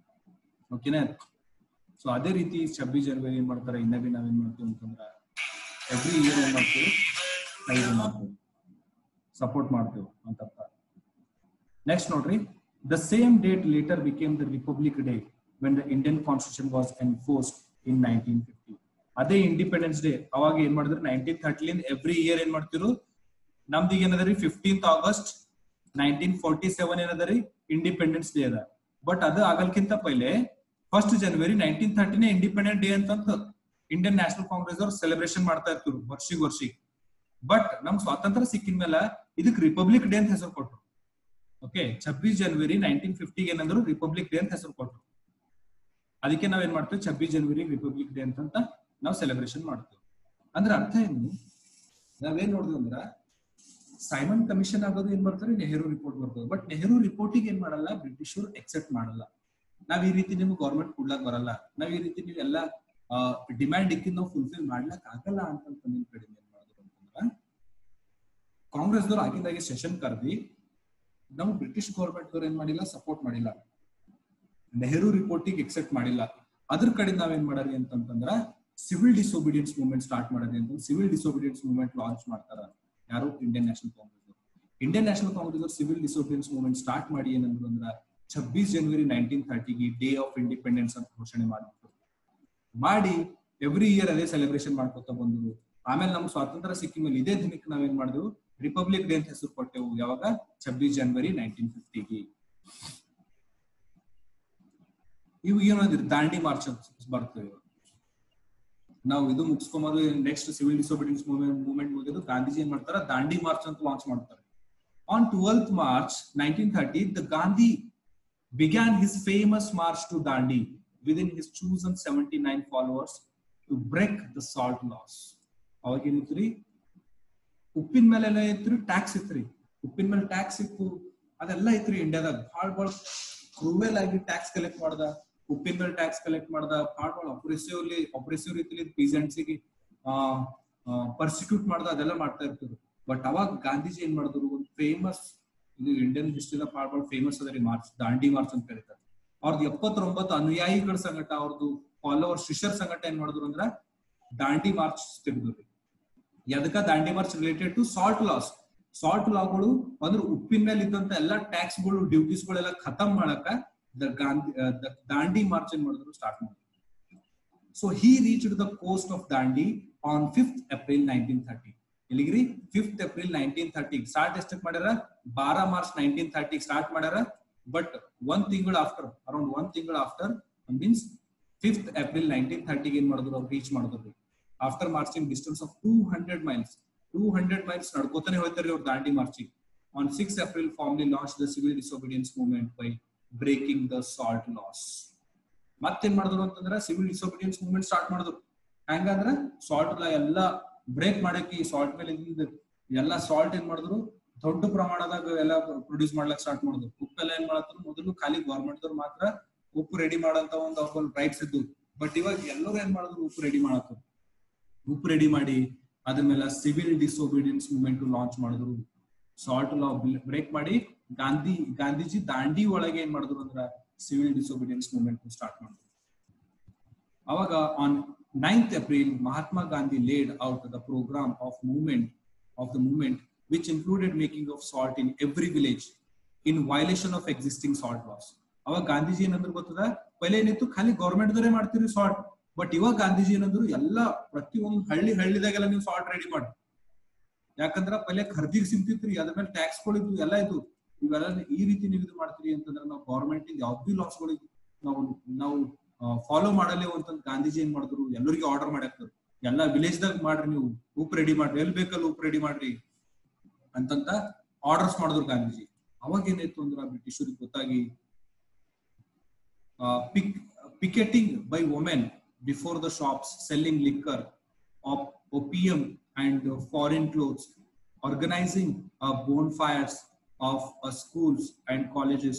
ಓಕೆನಾ ಸೊ ಅದೇ ರೀತಿ ಛಬ್ಬೀಸ್ ಜನವರಿ ಏನ್ ಮಾಡ್ತಾರೆ ಇನ್ನ ಬಿ ನಾವೇನ್ ಮಾಡ್ತೇವೆ ಅಂತಂದ್ರ ಎವ್ರಿ ಇಯರ್ ಏನ್ ಮಾಡ್ತೇವೆ ನಾವು ಇದು ಮಾಡ್ತೇವೆ ಸಪೋರ್ಟ್ ಮಾಡ್ತೇವೆ ಅಂತ ಅರ್ಥ ನೆಕ್ಸ್ಟ್ ನೋಡ್ರಿ the same date later became the republic day when the Indian constitution was enforced in nineteen fifty ಅದೇ ಇಂಡಿಪೆಂಡೆನ್ಸ್ ಡೇ ಅವಾಗ ಏನ್ ಮಾಡಿದ್ರು ನೈನ್ಟೀನ್ ಥರ್ಟಿಲಿಂದ ಎವ್ರಿ ಇಯರ್ ಏನ್ ಮಾಡ್ತಿರು ನಮ್ದು ಈಗ ಏನದರಿ fifteenth August nineteen forty seven ಏನದರಿ ಇಂಡಿಪೆಂಡೆನ್ಸ್ ಡೇ ಅದ ಬಟ್ ಅದು ಆಗಲ್ಕಿಂತ ಪೈಲೆ ಫಸ್ಟ್ ಜನವರಿ ನೈನ್ಟೀನ್ ಥರ್ಟಿನೇ ಇಂಡಿಪೆಂಡೆಂಟ್ ಡೇ ಅಂತ ಇಂಡಿಯನ್ ನ್ಯಾಷನಲ್ ಕಾಂಗ್ರೆಸ್ ಅವ್ರು ಸೆಲೆಬ್ರೇಷನ್ ಮಾಡ್ತಾ ಇರ್ತಿರು ವರ್ಷಿಗ್ ವರ್ಷಿಗ್ ಬಟ್ ನಮ್ ಸ್ವಾತಂತ್ರ್ಯ ಸಿಕ್ಕಿನ ಮೇಲೆ ಇದಕ್ ರಿಪಬ್ಲಿಕ್ ಡೇ ಅಂತ ಹೆಸರು ಕೊಟ್ರು ಓಕೆ ಛಬ್ಬೀಸ್ ಜನವರಿ ನೈನ್ಟೀನ್ ಫಿಫ್ಟಿಗೆ ಏನಂದ್ರು ರಿಪಬ್ಲಿಕ್ ಡೇ ಅಂತ ಹೆಸರು ಕೊಟ್ರು ಅದಕ್ಕೆ ನಾವ್ ಏನ್ ಮಾಡ್ತೀವಿ ಛಬ್ಬೀಸ್ ಜನವರಿ ರಿಪಬ್ಲಿಕ್ ಡೇ ಅಂತ ನಾವು ಸೆಲೆಬ್ರೇಷನ್ ಮಾಡ್ತೀವಿ ಅಂದ್ರೆ ಅರ್ಥ ಏನು ನಾವೇನ್ ನೋಡಿದ್ವಿ ಅಂದ್ರ ಸೈಮನ್ ಕಮಿಷನ್ ಆಗೋದು ಏನ್ ಬರ್ತಾರೆ ನೆಹರು ರಿಪೋರ್ಟ್ ಬರ್ತದೆ ಬಟ್ ನೆಹರು ರಿಪೋರ್ಟಿಗೆ ಏನ್ ಮಾಡಲ್ಲ ಬ್ರಿಟಿಷರು ಎಕ್ಸೆಪ್ಟ್ ಮಾಡಲ್ಲ ನಾವ್ ಈ ರೀತಿ ನಿಮ್ಗೆ ಗೌರ್ಮೆಂಟ್ ಕೊಡ್ಲಾಕ್ ಬರಲ್ಲ ನಾವ್ ಈ ರೀತಿ ನೀವೆಲ್ಲ ಡಿಮ್ಯಾಂಡ್ ಇಕ್ಕಿದ್ ನಾವು ಫುಲ್ಫಿಲ್ ಮಾಡ್ಲಕ್ ಆಗಲ್ಲ ಅಂತ ನಿಮ್ ಕಡೆ ಏನ್ ಮಾಡಿದ್ರು ಅಂತಂದ್ರ ಕಾಂಗ್ರೆಸ್ದವ್ರು ಆಗಿಂದಾಗೆ ಸೆಷನ್ ಕರ್ದಿ ನಾವು ಬ್ರಿಟಿಷ್ ಗೌರ್ಮೆಂಟ್ ದವ್ರು ಏನ್ ಮಾಡಿಲ್ಲ ಸಪೋರ್ಟ್ ಮಾಡಿಲ್ಲ ನೆಹರು ರಿಪೋರ್ಟಿಗೆ ಎಕ್ಸೆಪ್ಟ್ ಮಾಡಿಲ್ಲ ಅದ್ರ ಕಡೆ ನಾವೇನ್ ಮಾಡರಿ ಅಂತಂದ್ರ ಸಿವಿಲ್ ಡಿಸೋಬಿಡಿಯನ್ಸ್ ಮೂವ್ಮೆಂಟ್ ಸ್ಟಾರ್ಟ್ ಮಾಡರಿ ಅಂತ ಸಿವಿಲ್ ಡಿಸೋಬಿಡಿಯನ್ಸ್ ಮೂವ್ಮೆಂಟ್ ಲಾಂಚ್ ಮಾಡ್ತಾರ ಯಾರು Indian National Congress Indian National Congress civil disobedience movement start ಮಾಡಿ ಏನಂದ್ರು ಅಂದ್ರ ಛಬ್ಬೀಸ್ ಜನವರಿ ನೈನ್ಟೀನ್ ಥರ್ಟಿಗೆ ಡೇ ಆಫ್ ಇಂಡಿಪೆಂಡೆನ್ಸ್ ಅಂತ ಘೋಷಣೆ ಮಾಡಿಬಿಟ್ಟು ಮಾಡಿ ಎವ್ರಿ ಇಯರ್ ಅದೇ ಸೆಲೆಬ್ರೇಷನ್ ಮಾಡ್ಕೊತಾ ಬಂದ್ರು ಆಮೇಲೆ ನಮ್ಗೆ ಸ್ವಾತಂತ್ರ್ಯ ಸಿಕ್ಕಿದ ಮೇಲೆ ಇದೇ ದಿನಕ್ಕೆ ನಾವೇನ್ ಮಾಡಿದ್ವು ರಿಪಬ್ಲಿಕ್ ಡೇ ಅಂತ ಹೆಸರು ಕೊಟ್ಟೆವು ಯಾವಾಗ ಛಬ್ಬೀಸ್ ಜನವರಿ ನೈನ್ಟೀನ್ ಫಿಫ್ಟಿಗೆ ಇವು ಏನಂದ್ರೆ ದಾಂಡಿ ಮಾರ್ಚ್ ಅಂತ ಬರ್ತವೆ ನಾವು ಇದು ಮುಗಿಸ್ಕೊಂಬದು ನೆಕ್ಸ್ಟ್ ಸಿವಿಲ್ ಡಿಸೋಬಿಡಿಯನ್ಸ್ ಮೂವ್ಮೆಂಟ್ ಮುಗಿದು ಗಾಂಧೀಜಿ ಏನ್ ಮಾಡ್ತಾರ ದಾಂಡಿ ಮಾರ್ಚ್ ಅಂತ ಲಾಂಚ್ ಮಾಡ್ತಾರೆ on twelfth March nineteen thirty the Gandhi began his famous march to Dandi within his chosen 79 followers to break the salt laws. ಅವಾಗ ಏನಿತ್ರಿ ಉಪ್ಪಿನ ಮೇಲೆಲ್ಲ ಇತ್ರಿ ಟ್ಯಾಕ್ಸ್ ಇತ್ರಿ ಉಪ್ಪಿನ ಮೇಲೆ ಟ್ಯಾಕ್ಸ್ ಇತ್ತು ಅದೆಲ್ಲ ಐತ್ರಿ ಇಂಡಿಯಾದಾಗ ಭಾಳ ಭಾಳ ಕ್ರೂವೆಲ್ ಆಗಿ ಟ್ಯಾಕ್ಸ್ ಕಲೆಕ್ಟ್ ಮಾಡ್ದ ಉಪ್ಪಿನ ಮೇಲೆ ಟ್ಯಾಕ್ಸ್ ಕಲೆಕ್ಟ್ ಮಾಡ್ದ ಭಾಳ ಭಾಳ ಅಪ್ರೆಸಿವ್ಲಿ ಅಪ್ರೆಸಿವ್ ರೀತಿಲಿ ಪೀಸೆಂಟ್ಸಿಗೆ ಪರ್ಸಿಕ್ಯೂಟ್ ಮಾಡ್ದ ಅದೆಲ್ಲ ಮಾಡ್ತಾ ಇರ್ತಿದ್ರು ಬಟ್ ಅವಾಗ ಗಾಂಧೀಜಿ ಏನ್ ಮಾಡಿದ್ರು ಒಂದು ಫೇಮಸ್ ಇದು ಇಂಡಿಯನ್ ಹಿಸ್ಟ್ರಿದ ಭಾಳ ಭಾಳ ಫೇಮಸ್ ಅದ ರೀ ಮಾರ್ಚ್ ದಾಂಡಿ ಮಾರ್ಚ್ ಅಂತ ಕರೀತಾರೆ ಅವ್ರದ್ದು ಎಪ್ಪತ್ತೊಂಬತ್ತು ಅನುಯಾಯಿಗಳ ಸಂಘಟ ಅವ್ರದ್ದು ಫಾಲೋವರ್ ಶಿಷ್ಯರ್ ಸಂಘಟ ಏನ್ ಮಾಡಿದ್ರು ಅಂದ್ರ ದಾಂಡಿ ಮಾರ್ಚ್ ತೆಗೆದ್ರು ಎದಕ್ಕ Dandi march related to salt laws salt ಲಾಗಳು ಅಂದ್ರೆ ಉಪ್ಪಿನ ಮೇಲೆ ಇದ್ದಂತ ಎಲ್ಲಾ ಟ್ಯಾಕ್ಸ್ ಗಳು ಡ್ಯೂಟೀಸ್ ಗಳೆಲ್ಲ ಖತಮ್ ಮಾಡಕ ದ ಗಾಂಧಿ ದಾಂಡಿ ಮಾರ್ಚ್ ಏನ್ ಮಾಡಿದ್ರು ಸ್ಟಾರ್ಟ್ ಮಾಡಿದ್ರು so he reached the coast of Dandi on fifth April nineteen thirty ಎಲ್ಲಿಗ್ರಿ fifth April nineteen thirty start ಎಷ್ಟಕ್ಕೆ ಮಾಡ್ಯಾರ ಬಾರ ಮಾರ್ಚ್ ನೈನ್ಟೀನ್ ಥರ್ಟಿ ಸ್ಟಾರ್ಟ್ ಮಾಡ್ಯಾರ ಬಟ್ ಒಂದ್ ತಿಂಗಳ ಆಫ್ಟರ್ ಅರೌಂಡ್ ಒಂದ್ ತಿಂಗಳ after means fifth April nineteen ಥರ್ಟಿಗೆ ಏನ್ ಮಾಡಿದ್ರು ಅವ್ರು ರೀಚ್ ಮಾಡಿದ್ರು after marching distance of two hundred miles two hundred miles ನಡ್ಕೋತಾನೆ ಹೋಗ್ತಾರೆ ಅವ್ರು Dandi marching on six April formally launch the civil disobedience movement by breaking the salt laws ಮತ್ತೇನ್ ಮಾಡಿದ್ರು ಅಂತಂದ್ರೆ ಸಿವಿಲ್ ಡಿಸೋಬಿಡಿಯನ್ಸ್ ಮೂವ್ಮೆಂಟ್ ಸ್ಟಾರ್ಟ್ ಮಾಡಿದ್ರು ಹೆಂಗಂದ್ರ ಸಾಲ್ಟ್ ಲಾ ಎಲ್ಲಾ ಬ್ರೇಕ್ ಮಾಡಕ್ಕೆ ಈ ಸಾಲ್ಟ್ ಮೇಲೆ ಎಲ್ಲಾ ಸಾಲ್ಟ್ ಏನ್ ಮಾಡಿದ್ರು ದೊಡ್ಡ ಪ್ರಮಾಣದಾಗ ಎಲ್ಲ ಪ್ರೊಡ್ಯೂಸ್ ಮಾಡ್ಲಕ್ ಸ್ಟಾರ್ಟ್ ಮಾಡಿದ್ರು ಉಪ್ಪೆಲ್ಲ ಏನ್ ಮಾಡತ್ರು ಮೊದಲು ಖಾಲಿ ಗವರ್ಮೆಂಟ್ ದವ್ರು ಮಾತ್ರ ಉಪ್ಪು ರೆಡಿ ಮಾಡಂತ ಒಂದು ಅವ್ರ ರೈಟ್ಸ್ ಇದ್ದು ಬಟ್ ಇವಾಗ ಎಲ್ಲರೂ ಏನ್ ಮಾಡಿದ್ರು ಉಪ್ಪು ರೆಡಿ ಮಾಡತ್ರು ಉಪ್ಪು ರೆಡಿ ಮಾಡಿ ಅದ್ರ ಮೇಲೆ ಸಿವಿಲ್ ಡಿಸೋಬಿಡಿಯನ್ಸ್ ಮೂವ್ಮೆಂಟ್ ಲಾಂಚ್ ಮಾಡಿದ್ರು ಸಾಲ್ಟ್ ಲಾ ಬ್ರೇಕ್ ಮಾಡಿ ಗಾಂಧಿ ಗಾಂಧೀಜಿ ದಾಂಡಿ ಒಳಗೆ ಏನ್ ಮಾಡಿದ್ರು ಅಂದ್ರ ಸಿವಿಲ್ ಡಿಸೋಬಿಡಿಯನ್ಸ್ ಮೂವ್ಮೆಂಟ್ ಸ್ಟಾರ್ಟ್ ಮಾಡಿದ್ರು ಅವಾಗ on 9th April, Mahatma Gandhi laid out the program of movement of the movement, which included making of salt in every village in violation of existing salt laws. ಅವಾಗ ಗಾಂಧೀಜಿ ಏನಂದ್ರು ಗೊತ್ತದ ಪहिले ಏನಿತ್ತು ಖಾಲಿ ಗೌರ್ಮೆಂಟ್ ದವರೇ ಮಾಡ್ತೀರಿ ಸಾಲ್ಟ್ ಬಟ್ ಇವಾಗ ಗಾಂಧೀಜಿ ಏನಂದ್ರು ಎಲ್ಲಾ ಪ್ರತಿಯೊಂದು ಹಳ್ಳಿ ಹಳ್ಳಿದಾಗೆಲ್ಲ ನೀವು ಸಾಲ್ಟ್ ರೆಡಿ ಮಾಡಿ ಯಾಕಂದ್ರ ಪहिले ಖರ್ದಿಗೆ ಸಿಗ್ತಿತ್ರಿ ಅದ್ರ ಮೇಲೆ ಟ್ಯಾಕ್ಸ್ ಗಳಿದ್ವು ಎಲ್ಲ ಇದು ಇವೆಲ್ಲ ಈ ರೀತಿ ನೀವು ಇದು ಮಾಡ್ತೀರಿ ಅಂತಂದ್ರೆ ನಾವು ಗೌರ್ಮೆಂಟ್ ಇಂದ ಯಾವ್ದು ಲಾಸ್ ಗಳಿಗೆ ನಾವು ನಾವು ಫಾಲೋ ಮಾಡಲೇವು ಅಂತ ಗಾಂಧೀಜಿ ಏನ್ ಮಾಡಿದ್ರು ಎಲ್ಲರಿಗೂ ಆರ್ಡರ್ ಮಾಡ್ಯಾಕ್ತಾರೆ ಎಲ್ಲಾ ವಿಲೇಜ್ ದಾಗ ಮಾಡ್ರಿ ನೀವು ಉಪ್ಪು ರೆಡಿ ಮಾಡ್ರಿ ಎಲ್ಲಿ ಬೇಕಲ್ಲ ಉಪ್ಪು ರೆಡಿ ಮಾಡ್ರಿ ಅಂತಂತ ಆರ್ಡರ್ಸ್ ಮಾಡಿದ್ರು ಗಾಂಧೀಜಿ ಅವಾಗ ಏನಾಯ್ತು ಅಂದ್ರ ಬ್ರಿಟಿಷರಿಗೆ ಗೊತ್ತಾಗಿ pick picketing by women before the shops selling liquor opium and uh, foreign clothes organizing uh, bonfires of uh, schools and colleges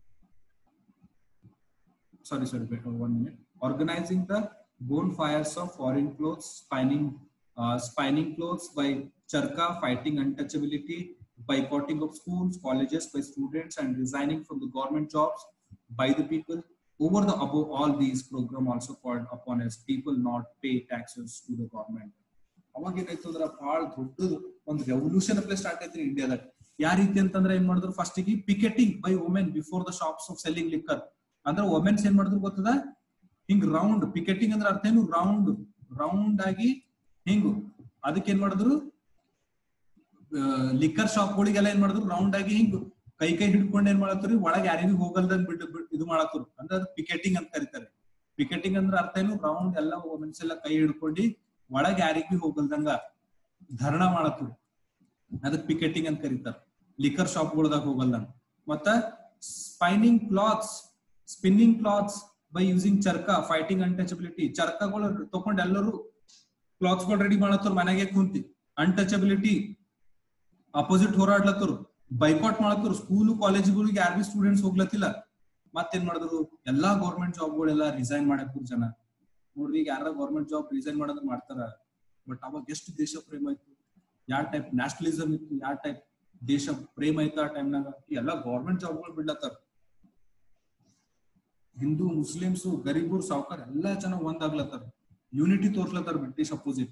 sorry, sorry, wait one minute. Organizing the bonfires of foreign clothes, spinning, uh, spinning clothes by charka, fighting untouchability, boycotting of schools, colleges by students, and resigning from the government jobs by the people. Over the above all these program also called upon as people not pay taxes to the government. ಅವಾಗ ಏನಾಯ್ತು ಅಂದ್ರೆ ಬಹಳ ದೊಡ್ಡದು ಒಂದು ರೆವಲ್ಯೂಷನ್ ಪ್ಲೇ ಸ್ಟಾರ್ಟ್ ಐತ್ರಿ ಇಂಡಿಯಾದಾಗ ಯಾವ ರೀತಿ ಅಂತಂದ್ರೆ ಏನ್ ಮಾಡಿದ್ರು ಫಸ್ಟ್ ಗೆ picketing by women before the shops of selling liquor ಅಂದ್ರೆ ವುಮೆನ್ಸ್ ಏನ್ ಮಾಡಿದ್ರು ಗೊತ್ತದ ಹಿಂಗ್ ರೌಂಡ್ ಪಿಕೆಟಿಂಗ್ ಅಂದ್ರೆ ಅರ್ಥ ಏನು ರೌಂಡ್ ರೌಂಡ್ ಆಗಿ ಹಿಂಗ್ ಅದಕ್ಕೆ ಏನ್ ಮಾಡಿದ್ರು ಲಿಕ್ಕರ್ ಶಾಪ್ಗಳಿಗೆಲ್ಲ ಏನ್ ಮಾಡಿದ್ರು ರೌಂಡ್ ಆಗಿ ಹಿಂಗ್ ಕೈ ಕೈ ಹಿಡ್ಕೊಂಡು ಏನ್ ಮಾಡತ್ರಿ ಒಳಗೆ ಯಾರಿಗೂ ಹೋಗಲ್ದಂಗ್ ಬಿಟ್ಟು ಬಿಟ್ಟು ಇದು ಮಾಡತ್ರು ಅಂದ್ರೆ ಅದು ಪಿಕೆಟಿಂಗ್ ಅಂತ ಕರೀತಾರೆ ಪಿಕೆಟಿಂಗ್ ಅಂದ್ರೆ ಅರ್ಥ ಏನು ರೌಂಡ್ ಎಲ್ಲ ವುಮೆನ್ಸ್ ಎಲ್ಲ ಕೈ ಹಿಡ್ಕೊಂಡು ಒಳಗೆ ಯಾರಿಗೂ ಹೋಗಲ್ದಂಗ ಧರಣ ಮಾಡತ್ರು ಅದಕ್ ಪಿಕೆಟಿಂಗ್ ಅಂತ ಕರೀತಾರ ಲಿಕರ್ ಶಾಪ್ಗಳದಾಗ ಹೋಗಲ್ದಂಗ ಮತ್ತ spinning clothes spinning clothes by using charkha fighting untouchability ಚರ್ಕಗಳು ತಕೊಂಡ್ ಎಲ್ಲರೂ ಕ್ಲಾತ್ಸ್ ಗಳು ರೆಡಿ ಮಾಡತ್ತವ್ರ ಮನೆಗೆ ಕುಂತಿ ಅನ್ಟಚಬಿಲಿಟಿ ಅಪೋಸಿಟ್ ಹೋರಾಡ್ಲತ್ತರು ಬೈಕಾಟ್ ಮಾಡತ್ತರು ಸ್ಕೂಲ್ ಕಾಲೇಜ್ಗಳಿಗೆ ಯಾರು ಬಿ ಸ್ಟೂಡೆಂಟ್ಸ್ ಹೋಗ್ಲತ್ತಿಲ್ಲ ಮತ್ತೇನ್ ಮಾಡಿದ್ರು ಎಲ್ಲಾ ಗೌರ್ಮೆಂಟ್ ಜಾಬ್ಗಳೆಲ್ಲ ರಿಸೈನ್ ಮಾಡಕ್ ಜನ ನೋಡ್ರಿ ಈಗ ಯಾರ ಗೌರ್ಮೆಂಟ್ ಜಾಬ್ ರಿಸೈನ್ ಮಾಡೋದ್ ಮಾಡ್ತಾರ ಬಟ್ ಅವಾಗ ಎಷ್ಟು ದೇಶ ಪ್ರೇಮ ಇತ್ತು ಯಾವ ಟೈಪ್ ನ್ಯಾಷನಲಿಸಮ್ ಇತ್ತು ಯಾವ ಟೈಪ್ ದೇಶ ಪ್ರೇಮ ಇತ್ತು ಆ ಟೈಮ್ನಾಗ ಎಲ್ಲ ಗೌರ್ಮೆಂಟ್ ಜಾಬ್ಗಳು ಬಿಡ್ಲತ್ತಾರ ಹಿಂದೂ ಮುಸ್ಲಿಮ್ಸ್ ಗರೀಬರು ಸಾವುಕಾರ ಎಲ್ಲಾ ಜನ ಒಂದಾಗ್ಲತ್ತಾರ ಯೂನಿಟಿ ತೋರ್ಸ್ಲತ್ತಾರ British opposite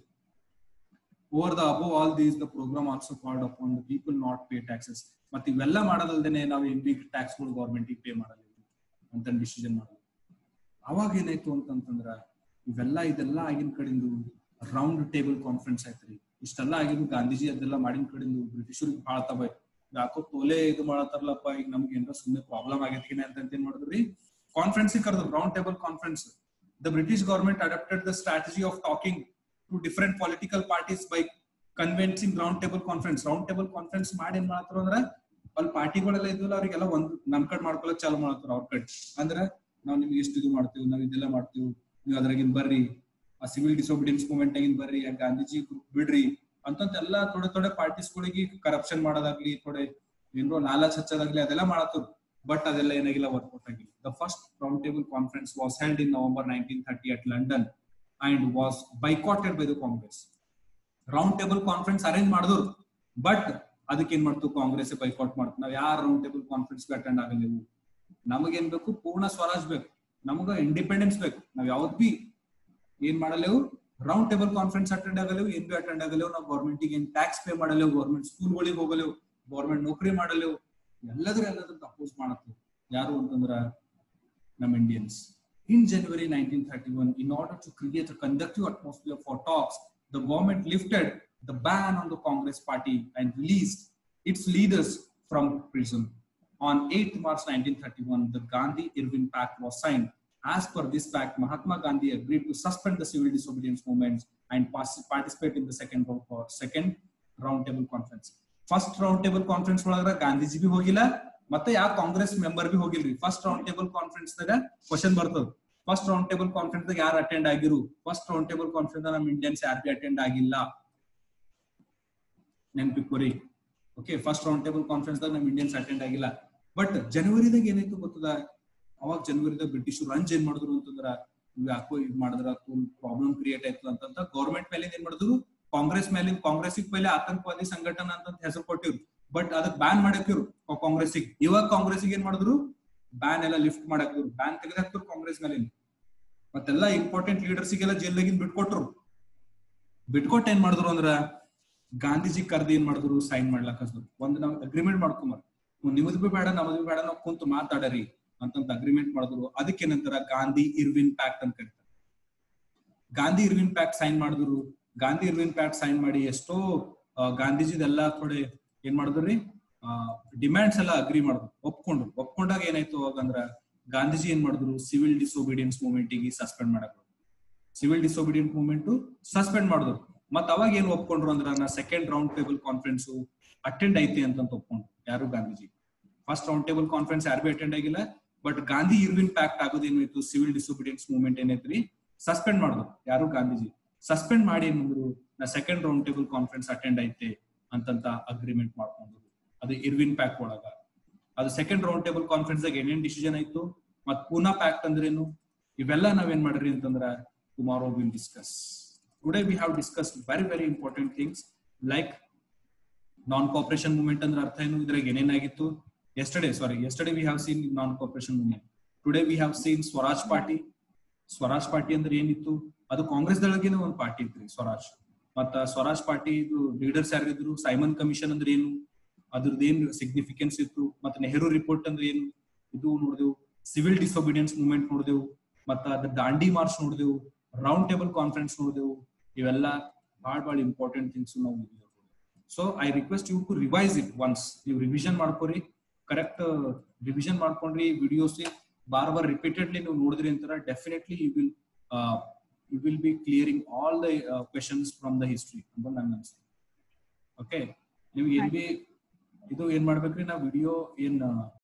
over the above all these the programme also called upon the people not pay taxes ಮತ್ತೆ ಇವೆಲ್ಲ ಮಾಡೋದಲ್ದೇನೆ ನಾವು ಎನ್ ಬಿ ಟ್ಯಾಕ್ಸ್ ಗಳು ಗೌರ್ಮೆಂಟ್ ಪೇ ಮಾಡಲ್ಲ ಅಂತ ಡಿಸಿಷನ್ ಮಾಡೋದು ಅವಾಗ ಏನಾಯ್ತು ಅಂತಂತಂದ್ರ ಇವೆಲ್ಲ ಇದೆಲ್ಲ ಆಗಿನ ಕಡೆಂದು ರೌಂಡ್ ಟೇಬಲ್ ಕಾನ್ಫರೆನ್ಸ್ ಆಯ್ತ್ರಿ ಇಷ್ಟೆಲ್ಲ ಆಗಿದ್ದು ಗಾಂಧೀಜಿ ಅದೆಲ್ಲ ಮಾಡಿನ ಕಡೆಂದು ಬ್ರಿಟಿಷರಿಗೆ ಬಹಳ ತಬ ಯಾಕೋ ತೋಲೆ ಇದು ಮಾಡತ್ತಾರಲ್ಲಪ್ಪ ಈಗ ನಮ್ಗೆ ಏನಾರ ಸುಮ್ಮನೆ ಪ್ರಾಬ್ಲಮ್ ಆಗೈತಿನ ಅಂತ ಏನ್ ಮಾಡಿದ್ರಿ ಕಾನ್ಫರೆನ್ಸ್ ಕರೆದ್ರು round table conference the British government adapted the strategy of talking to different political parties by convening round table conference round table conference ಮಾಡಿ ಏನ್ ಮಾಡತ್ತಾರ ಅಂದ್ರ ಅಲ್ಲಿ ಪಾರ್ಟಿಗಳೆಲ್ಲ ಇದ್ವಲ್ಲ ಅವ್ರಿಗೆಲ್ಲ ಒಂದ್ ನಮ್ ಕಡೆ ಮಾಡ್ಕೊಳಕ್ ಚಾಲು ಮಾಡತ್ತಾರ ಅವ್ರ ಕಡೆ ಅಂದ್ರ ನಾವ್ ನಿಮ್ಗೆ ಎಷ್ಟು ಇದು ಮಾಡ್ತೇವೆ ನಾವ್ ಇದೆಲ್ಲ ಮಾಡ್ತೇವೆ ನೀವು ಅದ್ರಾಗಿನ್ ಬರ್ರಿ ಆ ಸಿವಿಲ್ ಡಿಸೋಬಿಡಿಯನ್ಸ್ ಮೂವ್ಮೆಂಟ್ ಆಗಿನ್ ಬರ್ರಿ ಆ ಗಾಂಧೀಜಿ ಗ್ರೂಪ್ ಬಿಡ್ರಿ ಅಂತಂತ ಎಲ್ಲಾ ಥೋಡೆ ಥೋಡೆ ಪಾರ್ಟೀಸ್ ಗಳಿಗೆ ಕರಪ್ಷನ್ ಮಾಡೋದಾಗ್ಲಿ ಥೋಡೆ ಏನೋ ಲಾಲಾಚ್ ಹಚ್ಚೋದಾಗ್ಲಿ ಅದೆಲ್ಲ ಮಾಡತ್ತರು ಬಟ್ ಅದೆಲ್ಲ ಏನಾಗಿಲ್ಲ ವರ್ಕೌಟ್ ಆಗಿಲ್ಲ the first round table conference was held in November nineteen thirty at London and was boycotted by the Congress round table conference arrange ಮಾಡಿದ್ರು ಬಟ್ ಅದಕ್ಕೆ ಏನ್ ಮಾಡ್ತು ಕಾಂಗ್ರೆಸ್ ಬೈಕಾಟ್ ಮಾಡ್ತು ನಾವ್ ಯಾರ ರೌಂಡ್ ಟೇಬಲ್ ಕಾನ್ಫರೆನ್ಸ್ ಅಟೆಂಡ್ ಆಗಲಿವು ನಮಗೇನ್ ಬೇಕು ಪೂರ್ಣ ಸ್ವರಾಜ್ ಬೇಕು ನಮಗ ಇಂಡಿಪೆಂಡೆನ್ಸ್ ಬೇಕು ನಾವ್ ಯಾವ್ದ್ ಬಿ ಏನ್ ಮಾಡಲೇವು ರೌಂಡ್ ಟೇಬಲ್ ಕಾನ್ಫರೆನ್ಸ್ ಅಟೆಂಡ್ ಆಗಲೇವು ಏನ್ ಬಿ ಅಟೆಂಡ್ ಆಗಲೇವು ನಾವು ಗೌರ್ಮೆಂಟ್ ಏನ್ ಟ್ಯಾಕ್ಸ್ ಪೇ ಮಾಡಲೇವು ಗೌರ್ಮೆಂಟ್ ಸ್ಕೂಲ್ಗಳಿಗೆ ಹೋಗಲೇವು ಗೌರ್ಮೆಂಟ್ ನೌಕರಿ ಮಾಡಲೇವು ಎಲ್ಲದ್ರ ಎಲ್ಲದ್ರ ಅಪೋಸ್ ಮಾಡತ್ತೀವಿ ಯಾರು ಅಂತಂದ್ರ ನಮ್ಮ Indians in January nineteen thirty one in order to create a conductive atmosphere for talks the government lifted the ban on the Congress party and released its leaders from prison. On 8th March 1931, the Gandhi Irwin Pact was signed. As per this pact, Mahatma Gandhi agreed to suspend the civil disobedience movements and participate in the second round, second roundtable conference. First round table conference ಒಳಗ ಗಾಂಧೀಜಿ ಬಿ ಹೋಗಿಲ್ಲ ಮತ್ತೆ ಯಾವ ಕಾಂಗ್ರೆಸ್ ಮೆಂಬರ್ ಬಿ ಹೋಗಿಲ್ರಿ ಫಸ್ಟ್ ರೌಂಡ್ ಟೇಬಲ್ ಕಾನ್ಫರೆನ್ಸ್ ದಾಗ ಕ್ವಶನ್ ಬರ್ತದ ಫಸ್ಟ್ ರೌಂಡ್ ಟೇಬಲ್ ಕಾನ್ಫರೆನ್ಸ್ ದಾಗ ಯಾರು ಅಟೆಂಡ್ ಆಗಿರು ಫಸ್ಟ್ ರೌಂಡ್ ಟೇಬಲ್ ಕಾನ್ಫರೆನ್ಸ್ ನಮ್ ಇಂಡಿಯನ್ಸ್ ಯಾರು ಬಿ ಅಟೆಂಡ್ ಆಗಿಲ್ಲ ನೆನ್ಪಿಕ್ಕೋರಿ okay first round table conference ದಾಗ ನಮ್ ಇಂಡಿಯನ್ಸ್ ಅಟೆಂಡ್ ಆಗಿಲ್ಲ ಬಟ್ ಜನವರಿದಾಗ ಏನಾಯ್ತು ಗೊತ್ತದ ಅವಾಗ ಜನವರಿದಾಗ ಬ್ರಿಟಿಷರು ರಂಜ್ ಏನ್ ಮಾಡಿದ್ರು ಅಂತಂದ್ರ ಇವ್ ಯಾಕೋ ಇದ್ ಮಾಡಿದ್ರ ಪ್ರಾಬ್ಲಮ್ ಕ್ರಿಯೇಟ್ ಆಯ್ತು ಅಂತಂತ ಗೌರ್ಮೆಂಟ್ ಮೇಲೆ ಏನ್ ಮಾಡಿದ್ರು ಕಾಂಗ್ರೆಸ್ ಮೇಲೆ ಕಾಂಗ್ರೆಸ್ಸಿಗೆ ಪೈಲೆ ಆತಂಕವಾದಿ ಸಂಘಟನಾ ಅಂತ ಹೆಸರು ಕೊಟ್ಟಿರು ಬಟ್ ಅದಕ್ಕೆ ಬ್ಯಾನ್ ಮಾಡಾಕಿರು ಕಾಂಗ್ರೆಸ್ಸಿಗೆ ಇವಾಗ ಕಾಂಗ್ರೆಸ್ಸಿಗೆ ಏನ್ ಮಾಡಿದ್ರು ಬ್ಯಾನ್ ಎಲ್ಲ ಲಿಫ್ಟ್ ಮಾಡಾಕಿದ್ರು ಬ್ಯಾನ್ ತೆಗೆದಾಕ್ತಿರು ಕಾಂಗ್ರೆಸ್ ಮೇಲೆ ಮತ್ತೆಲ್ಲಾ ಇಂಪಾರ್ಟೆಂಟ್ ಲೀಡರ್ಸಿಗೆಲ್ಲ ಜೈಲಾಗಿಂದ ಬಿಟ್ಕೊಟ್ರು ಬಿಟ್ಕೊಟ್ಟು ಏನ್ ಮಾಡಿದ್ರು ಅಂದ್ರ ಗಾಂಧೀಜಿ ಕರ್ದು ಏನ್ ಮಾಡಿದ್ರು ಸೈನ್ ಮಾಡ್ಲಕ್ ಹಚ್ದ್ರು ಒಂದ್ ನಾವ್ ಅಗ್ರಿಮೆಂಟ್ ಮಾಡ್ಕೊಂಬರ್ ನಿಮ್ಮದ್ ಬಿ ಬೇಡ ನಮ್ಮದ್ ಬಿ ಬೇಡ ನಾವ್ ಕುಂತು ಮಾತಾಡರಿ ಅಂತಂತ ಅಗ್ರಿಮೆಂಟ್ ಮಾಡಿದ್ರು ಅದಕ್ಕೇನಂತಾರ ಗಾಂಧಿ ಇರ್ವಿನ್ ಪ್ಯಾಕ್ಟ್ ಅಂತ ಕರೀತಾರೆ ಗಾಂಧಿ ಇರ್ವಿನ್ ಪ್ಯಾಕ್ಟ್ ಸೈನ್ ಮಾಡಿದ್ರು ಗಾಂಧಿ ಇರ್ವಿನ್ ಪ್ಯಾಕ್ಟ್ ಸೈನ್ ಮಾಡಿ ಎಷ್ಟೋ ಗಾಂಧೀಜಿದೆಲ್ಲ ಥೋಡೆ ಏನ್ ಮಾಡಿದ್ರಿ ಡಿಮ್ಯಾಂಡ್ಸ್ ಎಲ್ಲ ಅಗ್ರಿ ಮಾಡಿದ್ರು ಒಪ್ಕೊಂಡ್ರು ಒಪ್ಕೊಂಡಾಗ ಏನಾಯ್ತು ಅವಾಗ ಅಂದ್ರ ಗಾಂಧೀಜಿ ಏನ್ ಮಾಡಿದ್ರು ಸಿವಿಲ್ ಡಿಸೋಬಿಡಿಯನ್ಸ್ ಮೂವ್ಮೆಂಟ್ ಗೆ ಸಸ್ಪೆಂಡ್ ಮಾಡಕ್ ಸಿವಿಲ್ ಡಿಸೋಬಿಡಿಯಂಟ್ ಮೂವ್ಮೆಂಟ್ ಸಸ್ಪೆಂಡ್ ಮಾಡಿದ್ರು ಮತ್ ಅವಾಗ ಏನ್ ಒಪ್ಕೊಂಡ್ರು ಅಂದ್ರ ನಾ second round table conference attend ಐತಿ ಅಂತ ಒಪ್ಕೊಂಡ್ರು ಯಾರು Gandhiji first round table conference ಯಾರು ಬಿ ಅಟೆಂಡ್ ಆಗಿಲ್ಲ ಬಟ್ ಗಾಂಧಿ ಇರ್ವಿನ್ ಪ್ಯಾಕ್ಟ್ ಆಗೋದೇನಾಯ್ತು ಸಿವಿಲ್ ಡಿಸೋಬಿಡಿಯನ್ಸ್ ಮೂವ್ಮೆಂಟ್ ಏನೈತ್ರಿ ಸಸ್ಪೆಂಡ್ ಮಾಡಿದ್ರು ಯಾರು ಗಾಂಧೀಜಿ ಸಸ್ಪೆಂಡ್ ಮಾಡಿ ಏನಂದ್ರು ನಾ second round table conference attend ಐತೆ ಅಂತಂತ ಅಗ್ರಿಮೆಂಟ್ ಮಾಡ್ಕೊಂಡ್ರು ಅದು ಇರ್ವಿನ್ ಪ್ಯಾಕ್ ಒಳಗ ಅದು ಸೆಕೆಂಡ್ ರೌಂಡ್ ಟೇಬಲ್ ಕಾನ್ಫರೆನ್ಸ್ ದಾಗ ಏನೇನ್ ಡಿಸಿಷನ್ ಆಯ್ತು ಮತ್ ಪೂನಾ ಪ್ಯಾಕ್ಟ್ ಅಂದ್ರೇನು ಇವೆಲ್ಲ ನಾವೇನ್ ಮಾಡ್ರಿ ಅಂತಂದ್ರ tomorrow will discuss today we have discuss very very important things like non cooperation movement ಅಂದ್ರೆ ಅರ್ಥ ಏನು ಇದ್ರಾಗ ಏನೇನಾಗಿತ್ತು yesterday sorry yesterday we have seen non cooperation movement today we have seen Swaraj party Swaraj party ಅಂದ್ರೆ ಏನಿತ್ತು ಅದು ಕಾಂಗ್ರೆಸ್ ದಳಗೇನೆ ಒಂದು ಪಾರ್ಟಿ ಇತ್ರಿ ಸ್ವರಾಜ್ ಮತ್ತ ಸ್ವರಾಜ್ ಪಾರ್ಟಿ ಇದು ಲೀಡರ್ಸ್ ಯಾರಿದ್ರು ಸೈಮನ್ ಕಮಿಷನ್ ಅಂದ್ರೆ ಏನು ಅದ್ರದ್ದು ಏನ್ ಸಿಗ್ನಿಫಿಕೆನ್ಸ್ ಇತ್ತು ಮತ್ತೆ ನೆಹರು ರಿಪೋರ್ಟ್ ಅಂದ್ರೆ ಏನು ಇದು ನೋಡಿದೆವು ಸಿವಿಲ್ ಡಿಸೋಬಿಡಿಯನ್ಸ್ ಮೂವ್ಮೆಂಟ್ ನೋಡಿದೆವು ಮತ್ತ ಅದ್ರ ದಾಂಡಿ ಮಾರ್ಚ್ ನೋಡಿದೆವು ರೌಂಡ್ ಟೇಬಲ್ ಕಾನ್ಫರೆನ್ಸ್ ನೋಡಿದೆವು ಇವೆಲ್ಲ ಭಾಳ ಭಾಳ ಇಂಪಾರ್ಟೆಂಟ್ ಥಿಂಗ್ಸ್ ನಾವು so I request you to revise it once ನೀವು ರಿವಿಷನ್ ಮಾಡ್ಕೊರಿ ಕರೆಕ್ಟ್ ರಿವಿಷನ್ ಮಾಡ್ಕೊಂಡ್ರಿ ವಿಡಿಯೋಸ್ ಬಾರ್ ಬಾರ್ ರಿಪೀಟೆಡ್ಲಿ ನೀವು ನೋಡಿದ್ರಿ ಅಂತಾರ definitely you will you will be clearing all the questions from the history ಅಂತ ನನ್ ಅನ್ಸುತ್ತೆ ಓಕೆ ನೀವು ಏನ್ ಬಿ ಇದು ಏನ್ ಮಾಡ್ಬೇಕ್ರಿ ನಾ ವಿಡಿಯೋ ಏನ್